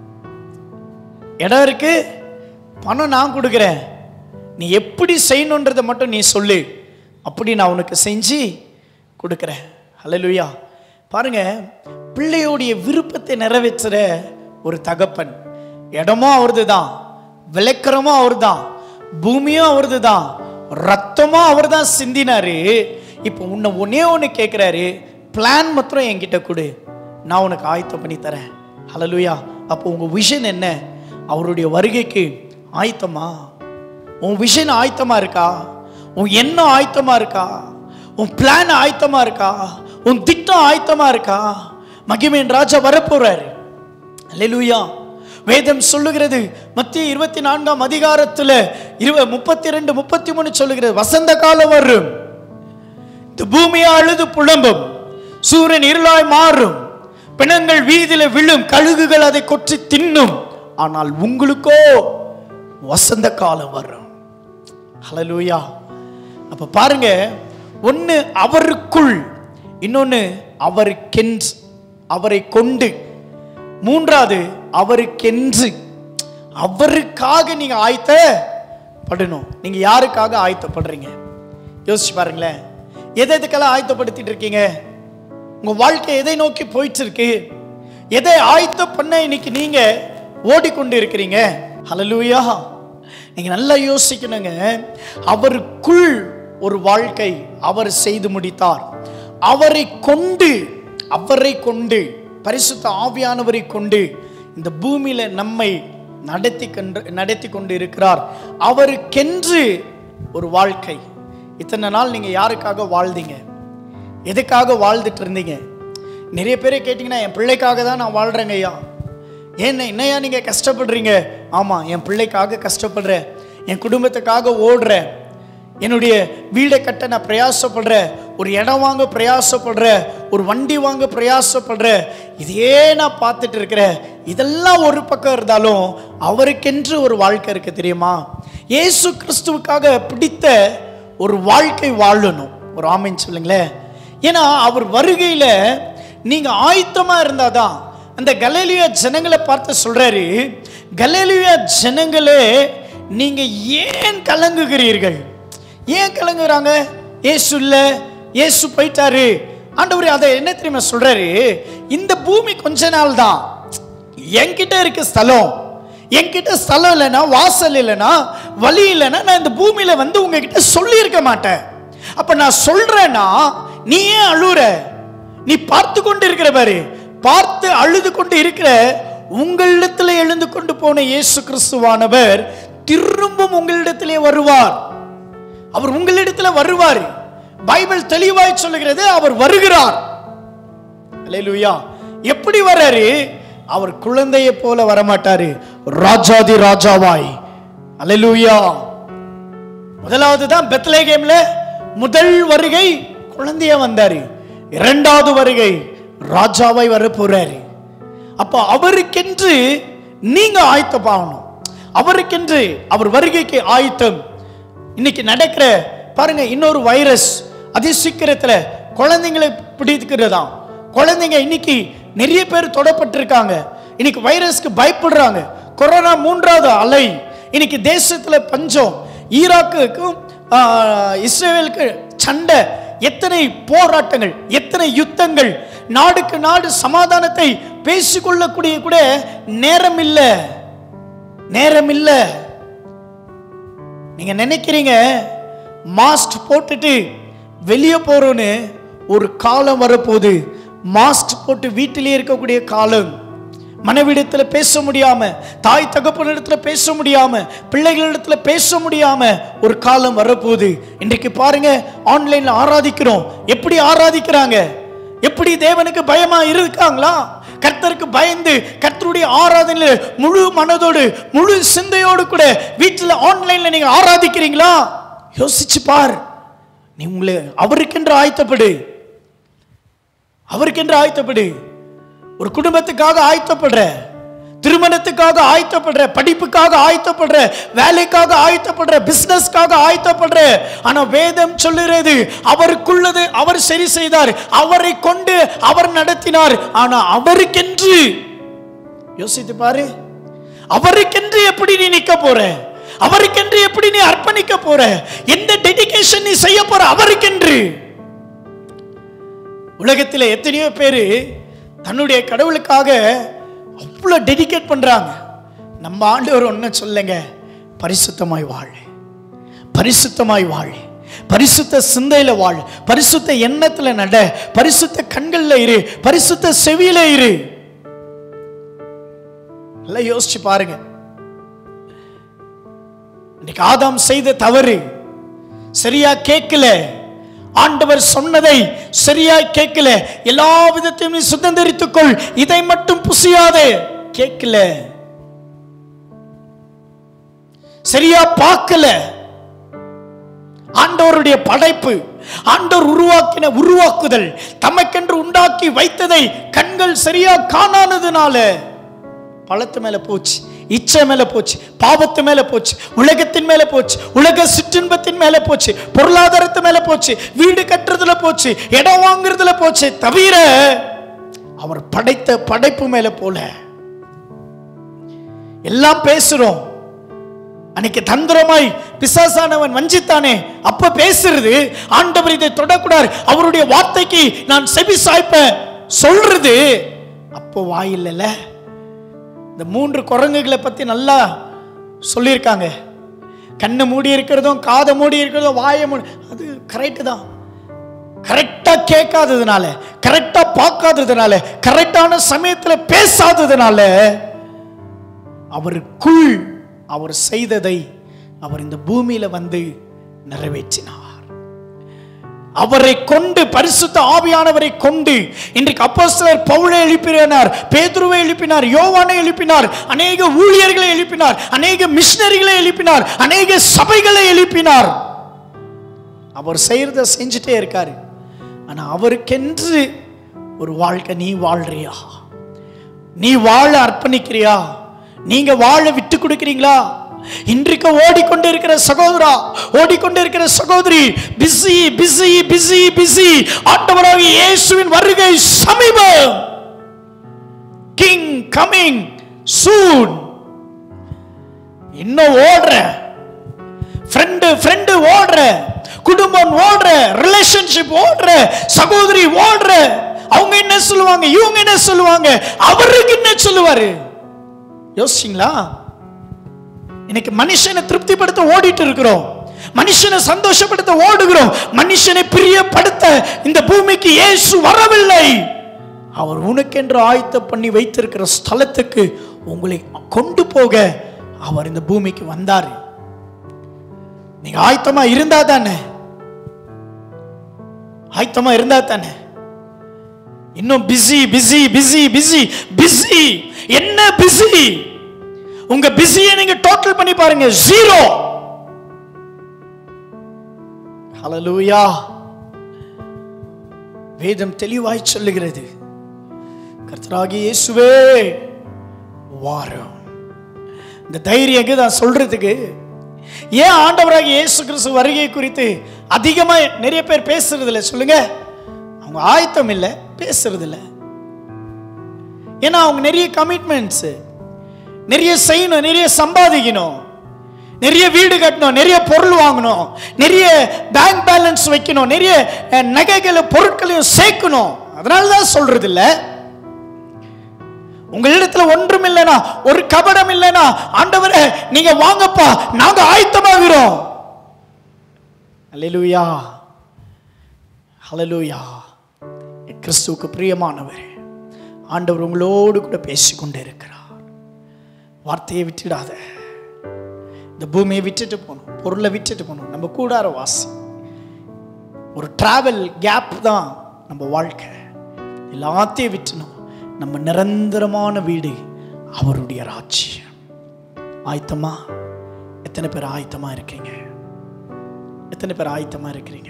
இடம் இருக்கு பணம் நான் கொடுக்குறேன் நீ எப்படி செய்யணுன்றதை மட்டும் நீ சொல்லு அப்படி நான் உனக்கு செஞ்சு கொடுக்குறேன் ஹalleluya பாருங்க பிள்ளையோடைய விருப்பத்தை நிறைவேற்றுற ஒரு தகப்பன் இடமும் அவரது தான் விளக்கரமும் அவர் தான் பூமியும் அவரது தான் ரத்தமும் அவர் தான் சிந்தினாரு இப்போ உன்னை ஒன்னே ஒன்று கேட்குறாரு பிளான் மாத்திரம் என்கிட்ட கொடு நான் உனக்கு ஆயத்தம் பண்ணி தரேன் ஹalleluya அப்போ உங்க விஷன் என்ன அவருடைய வருகைக்கு ஆயத்தமா உன் விஷன் ஆயத்தமா இருக்கா உன் எண்ணம் ஆயத்தமா இருக்கா உன் பிளான் ஆயத்தமா இருக்கா உன் திட்டம் ஆயத்தமா இருக்கா மகிமையின் ராஜா வரப்போறாரு அல்லேலூயா வேதம் சொல்லுகிறது மத்திய இருபத்தி நான்காம் அதிகாரத்துல இருவ முப்பத்தி ரெண்டு முப்பத்தி மூணு சொல்லுகிறது வசந்த காலம் வரும் இந்த பூமியை அழுது புலம்பும் சூரியன் இருளாய் மாறும் பிணங்கள் வீதியில விழும் கழுகுகள் அதை கொற்றி தின்னும் ஆனால் உங்களுக்கோ வசந்த காலம் வரும் ஹalleluya அப்ப பாருங்க ஒன்னு அவருக்குள் இன்னொன்னு அவருக்கென்று அவரை கொண்டு மூன்றாவது அவருக்கென்று அவருக்காக நீங்க ஆயத்தப்படணும் நீங்க யாருக்காக ஆயத்தப்படுறீங்க யோசிச்சு பாருங்களேன் எதை எதுக்கெல்லாம் ஆயத்தப்படுத்திட்டு இருக்கீங்க உங்க வாழ்க்கை எதை நோக்கி போயிட்டு இருக்கு எதை ஆயத்த பண்ண இன்னைக்கு நீங்க ஓடிக்கொண்டு இருக்கிறீங்க ஹalleluya நீங்க நல்லா யோசிக்கணுங்க அவருக்குள் ஒரு வாழ்க்கை அவர் செய்து முடித்தார் அவரை கொண்டு அவரை கொண்டு பரிசுத்த ஆவியானவரை கொண்டு இந்த பூமியில நம்மை நடத்தி கொண்டு நடத்தி கொண்டு இருக்கிறார் அவருக்கென்று ஒரு வாழ்க்கை இத்தனை நாள் நீங்க யாருக்காக வாழ்ந்தீங்க எதுக்காக வாழ்ந்துட்டு இருந்தீங்க நிறைய பேரை கேட்டிங்கன்னா என் பிள்ளைக்காக தான் நான் வாழ்கிறேங்க ஐயா ஏன் என்னையா நீங்கள் கஷ்டப்படுறீங்க ஆமாம் என் பிள்ளைக்காக கஷ்டப்படுறேன் என் குடும்பத்துக்காக ஓடுறேன் என்னுடைய வீடை கட்ட நான் பிரயாசப்படுறேன் ஒரு இடம் வாங்க பிரயாசப்படுறேன் ஒரு வண்டி வாங்க பிரயாசப்படுறேன் இதையே நான் பார்த்துட்டு இருக்கிறேன் இதெல்லாம் ஒரு பக்கம் இருந்தாலும் அவருக்கென்று ஒரு வாழ்க்கை இருக்கு தெரியுமா இயேசு கிறிஸ்துவுக்காக பிடித்த ஒரு வாழ்க்கை வாழணும் ஒரு ஆமைன்னு சொல்லுங்களேன் ஏன்னா அவர் வருகையில் நீங்க ஆயத்தமா இருந்தாதான் அந்த கலேலியா ஜனங்களை பார்த்து சொல்றாரு கலேலியா ஜனங்களே நீங்க ஏன் கலங்குகிறீர்கள் ஏன் கலங்குறாங்க ஏசு இல்ல ஏசு போயிட்டாரு ஆண்டவர் அதை என்ன தெரியுமா சொல்றாரு இந்த பூமி கொஞ்ச நாள் தான் என்கிட்ட இருக்கு ஸ்தலம் என்கிட்ட ஸ்தலம் இல்லைன்னா வாசல் இல்லைன்னா வழி இல்லைன்னா நான் இந்த பூமியில வந்து உங்ககிட்ட சொல்லியிருக்க மாட்டேன் அப்ப நான் சொல்றேன்னா நீ ஏன் அழுற நீ பார்த்து கொண்டு இருக்கிற பாரு பார்த்து அழுது கொண்டு இருக்கிற உங்களிடத்தில் எழுந்து கொண்டு போன இயேசு கிறிஸ்துவானவர் திரும்பவும் உங்களிடத்திலே வருவார் அவர் உங்களிடத்தில் வருவார் பைபிள் தெளிவாய் சொல்லுகிறது அவர் வருகிறார் அல்லேலூயா எப்படி வர்றாரு அவர் குழந்தையை போல வரமாட்டாரு ராஜாதி ராஜாவாய் அல்லேலூயா முதலாவது தான் பெத்லேகேம்ல முதல் வருகை குழந்தையா வந்தாரு இரண்டாவது வருகை ராஜாவாய் வர போறாரு அப்ப அவருக்கென்று நீங்க ஆயத்தமாகணும் அவருக்கென்று அவர் வருகைக்கு ஆயத்தம் இன்னைக்கு நடக்கிற பாருங்க இன்னொரு வைரஸ் அதி சீக்கிரத்துல குழந்தைங்களை பிடிக்கிறதாம் குழந்தைங்க இன்னைக்கு நிறைய பேர் தொடப்பட்டிருக்காங்க இன்னைக்கு வைரஸ்க்கு பயப்படுறாங்க கொரோனா மூன்றாவது அலை இன்னைக்கு தேசத்துல பஞ்சம் ஈராக்குக்கும் ஆ, இஸ்ரேலுக்கு சண்டை எத்தனை போராட்டங்கள் எத்தனை யுத்தங்கள் நாடுக்கு நாடு சமாதானத்தை பேசிக்கொள்ளக்கூடிய கூட நேரம் இல்லை நேரம் இல்லை நீங்க நினைக்கிறீங்க மாஸ்க் போட்டுட்டு வெளியே போறோன்னு ஒரு காலம் வரப்போகுது மாஸ்க் போட்டு வீட்டிலேயே இருக்கக்கூடிய காலம் மனைவிடத்துல பேச முடியாம தாய் தகப்பனிடத்துல பேச முடியாம பிள்ளைகளிடத்துல பேச முடியாம ஒரு காலம் வரப்போகுது இன்றைக்கு பாருங்க ஆன்லைன்ல ஆராதிக்கிறோம் எப்படி ஆராதிக்கிறாங்க எப்படி தேவனுக்கு பயமா இருக்காங்களா கர்த்தருக்கு பயந்து கர்த்தருடைய ஆராதனையில முழு மனதோடு முழு சிந்தையோடு கூட வீட்டில் ஆன்லைன்ல நீங்க ஆராதிக்கிறீங்களா யோசிச்சு பார் நீ உங்களை அவருக்கென்று ஆயத்தப்படு அவருக்கென்று ஆயத்தப்படு ஒரு குடும்பத்துக்காக ஆயத்தப்படுற திருமணத்துக்காக ஆயத்தப்படுற படிப்புக்காக ஆயத்தப்படுற வேலைக்காக ஆயத்தப்படுற பிசினஸ்க்காக ஆயத்தப்படுற ஆனா வேதம் சொல்லுறது அவருக்குள்ளது அவர் சரி செய்தார் அவரை கொண்டு அவர் நடத்தினார் ஆனா அவருக்கென்று யோசித்து பாரு அவருக்கென்று எப்படி நீ நிக்க போற அவருக்கென்று எப்படி நீ அர்ப்பணிக்க போற எந்த டெடிகேஷன் நீ செய்ய போற அவருக்கென்று உலகத்தில் எத்தனையோ பேர் தன்னுடைய கடவுளுக்காக அவ்வளோ டெடிகேட் பண்றாங்க நம்ம ஆண்டவர் ஒன்று சொல்லுங்க பரிசுத்தமாய் வாழ் பரிசுத்தமாய் வாழ் பரிசுத்த சிந்தையில வாழ் பரிசுத்த எண்ணத்துல நட பரிசுத்த கண்கள்ல இரு பரிசுத்த செவியில இரு நல்லா யோசிச்சு பாருங்க இன்னைக்கு ஆதாம் செய்த தவறு சரியா கேட்கல ஆண்டவர் சொன்னதை சரியா கேட்கல எல்லா விதத்தையும் நீ சுதந்திரித்துக் கொள் இதை மட்டும் புசியாதே கேட்கல சரியா பார்க்கல ஆண்டவருடைய படைப்பு ஆண்டவர் உருவாக்கின உருவாக்குதல் தமக்கென்று உண்டாக்கி வைத்ததை கண்கள் சரியா காணாததுனால பழத்து மேல போச்சு இச்சை மேல போச்சு பாவத்து மேல போச்சு உலகத்தின் மேல போச்சு உலக சிற்றின்பத்தின் மேல போச்சு பொருளாதாரத்து மேல போச்சு வீடு கட்டுறதுல போச்சு இடம் வாங்குறதுல போச்சு தவிர அவர் படைத்த படைப்பு மேல போல எல்லாம் பேசுறோம் அன்னைக்கு தந்திரமாய் பிசாசானவன் வஞ்சித்தானே அப்ப பேசுறது ஆண்டவர் இதை தொடக்கூடாது அவருடைய வார்த்தைக்கு நான் செவி சாய்ப்ப சொல்றது அப்போ வாயில்லைல்ல இந்த மூன்று குரங்குகளை பத்தி நல்லா சொல்லியிருக்காங்க கண்ணை மூடி இருக்கிறதும் காதை மூடி இருக்கிறதும் வாயை மூடி அது கரெக்டு தான் கரெக்டா கேட்காததுனால கரெக்டா பார்க்காததுனால கரெக்டான சமயத்துல பேசாததுனால அவருக்குள் அவர் செய்ததை அவர் இந்த பூமியில வந்து நிறைவேற்றினார் அவரை கொண்டு பரிசுத்த ஆவியானவரை கொண்டு இன்றைக்கு அப்போஸ்தலர் பவுலை எழுப்பினார் பேதுருவை எழுப்பினார் யோவானை எழுப்பினார் அநேக ஊழியர்களை எழுப்பினார் அநேக மிஷினரிகளை எழுப்பினார் அநேக சபைகளை எழுப்பினார் அவர் செய்யறத செஞ்சுட்டே இருக்காரு ஆனா அவருக்கென்று ஒரு வாழ்க்கை நீ வாழ்றியா நீ வாழ அர்ப்பணிக்கிறியா நீங்க வாழ விட்டு கொடுக்கிறீங்களா இன்றைக்கு ஓடிக்கொண்டிருக்கிற சகோதரா ஓடிக்கொண்டிருக்கிற சகோதரி பிஸி பிஸி பிஸி பிஸி ஆண்டவராக இயேசுவின் வருகை சமீபம் கிங் கமிங் சூன் இன்னும் ஓடுற ஃப்ரெண்டு ஃப்ரெண்டு ஓடுற குடும்பம் ஓடுற ரிலேஷன்ஷிப் ஓடுற சகோதரி ஓடுற அவங்க என்ன சொல்லுவாங்க இவங்க என்ன சொல்லுவாங்க அவருக்கு என்ன சொல்லுவாரு யோசிச்சிங்களா இன்னைக்கு மனுஷனை திருப்திப்படுத்த ஓடிட்டு இருக்கிறோம் மனுஷனை சந்தோஷப்படுத்த ஓடுகிறோம் மனுஷனை பிரியப்படுத்த இந்த பூமிக்கு இயேசு வரவில்லை அவர் உனக்கென்று ஆயத்த பண்ணி வைத்திருக்கிற ஸ்தலத்துக்கு உங்களை கொண்டு போக அவர் இந்த பூமிக்கு வந்தார் நீங்க ஆயத்தமா இருந்தா தானே ஆயத்தமா இருந்தா தானே இன்னும் busy busy busy busy busy என்ன பிஸி உங்க பிஸியை நீங்க டோட்டல் பண்ணி பாருங்க ஜீரோ ஹalleluya வேதம் தெளிவாய் சொல்லுகிறது கர்த்தராகிய இயேசுவே வாரம் இந்த தைரியம் எங்க தான் சொல்றதுக்கு ஏன் ஆண்டவராகிய இயேசு கிறிஸ்து வருகை குறித்து அதிகமா நிறைய பேர் பேசுறது இல்லை சொல்லுங்க அவங்க ஆயத்தம் இல்லை பேசுறது இல்லை ஏன்னா அவங்க நிறைய கமிட்மெண்ட்ஸ் நிறைய செய்யணும் நிறைய சம்பாதிக்கணும் நிறைய வீடு கட்டணும் நிறைய பொருள் வாங்கணும் நிறைய பேங்க் பேலன்ஸ் வைக்கணும் நிறைய அஹ், நகைகளை பொருட்களையும் சேர்க்கணும் அதனால தான் சொல்றது இல்லை உங்களிடத்துல ஒன்றும் இல்லைனா ஒரு கபடம் இல்லைனா ஆண்டவரே நீங்க வாங்கப்பா நாங்க ஆயத்தமாகிறோம் அல்லேலூயா ஹalleluya கிறிஸ்துவுக்கு பிரியமானவர் ஆண்டவர் உங்களோடு கூட பேசிக்கொண்டே இருக்கிறார் வார்த்தையை விட்டுடாத இந்த பூமியை விட்டுட்டு போகணும் பொருளை விட்டுட்டு போகணும் நம்ம கூடார வாசி ஒரு டிராவல் கேப் தான் நம்ம வாழ்க்கை எல்லாத்தையும் விட்டுணும் நம்ம நிரந்தரமான வீடு அவருடைய ராஜ்யம் ஆயத்தமா எத்தனை பேர் ஆயத்தமா இருக்கீங்க எத்தனை பேர் ஆயத்தமா இருக்கிறீங்க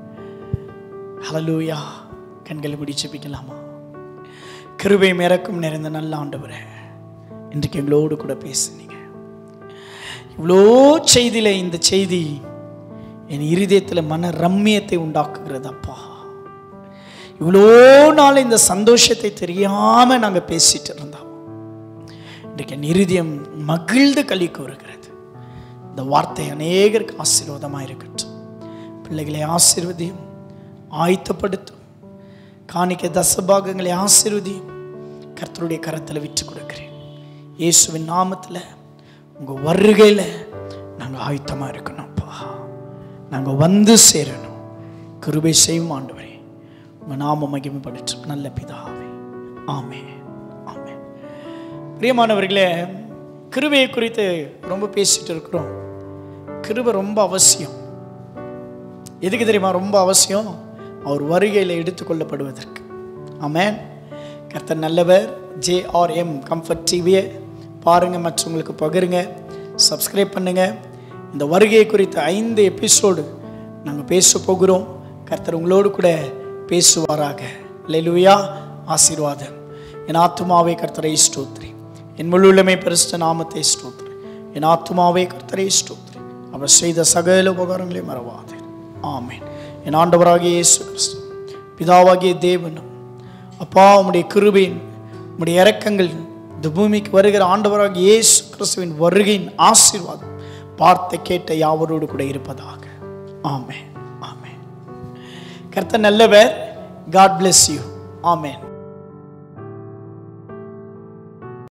ஹalleluya கண்களை முடிச்சு பிக்கலாமா கிருபை இறக்கும் நிறைந்த நல்ல ஆண்டவரே இன்றைக்கு எங்களோடு கூட பேசுனீங்க இவ்வளோ செய்தியில இந்த செய்தி என் இருதயத்தில் மன ரம்மியத்தை உண்டாக்குகிறது அப்பா இவ்வளோ நாள் இந்த சந்தோஷத்தை தெரியாம நாங்க பேசிட்டு இருந்தோம் இன்றைக்கு என் இருதயம் மகிழ்ந்து களி கூறுகிறது இந்த வார்த்தை அநேகருக்கு ஆசீர்வாதமாக இருக்கட்டும் பிள்ளைகளை ஆசீர்வதியும் ஆயத்தப்படுத்தும் காணிக்க தசபாகங்களை ஆசீர்வதியும் கர்த்தருடைய கரத்தில் விட்டு கொடுக்கிறேன் இயேசுவின் நாமத்தில் உங்கள் வருகையில் நாங்கள் ஆயத்தமாக இருக்கணும்ப்பா நாங்கள் வந்து சேரணும் கிருபை செய்யும் ஆண்டவரே உங்கள் நாம மகிமைப்படுத்தும் நல்ல பிதாவே ஆமே ஆமே பிரியமானவர்களே கிருபையை குறித்து ரொம்ப பேசிட்டு இருக்கிறோம் கிருபை ரொம்ப அவசியம் எதுக்கு தெரியுமா ரொம்ப அவசியம் அவர் வருகையில் எடுத்துக்கொள்ளப்படுவதற்கு ஆமென் கர்த்தர் நல்லவர் ஜேஆர்எம் கம்ஃபர்ட் டிவியை பாருங்கள் மற்றவங்களுக்கு பகிருங்க சப்ஸ்கிரைப் பண்ணுங்க இந்த வருகை குறித்த ஐந்து எபிசோடு நாங்கள் பேச போகிறோம் கர்த்தர் உங்களோடு கூட பேசுவாராக லெலுயா ஆசீர்வாதம் என் ஆத்துமாவே கர்த்தரை ஸ்தோத்ரி என் முழுமை பரிசுத்த நாமத்தை ஸ்தோத்ரி என் ஆத்துமாவே கர்த்தரை ஸ்தோத்ரி அவர் செய்த சகல உபகாரங்களையும் மறவாதே ஆமென் என் ஆண்டவராகிய இயேசு கிறிஸ்து பிதாவாகிய தேவனும் அப்பா உம்முடைய கிருபையின் உம்முடைய இரக்கங்கள் இந்த பூமிக்கு வருகிற ஆண்டவராகிய இயேசு கிறிஸ்துவின் வருகையின் ஆசீர்வாதம் பார்த்த கேட்ட யாவரோடு கூட இருப்பதாக ஆமென் ஆமென் கர்த்தர் நல்லவர் காட் bless யூ ஆமென்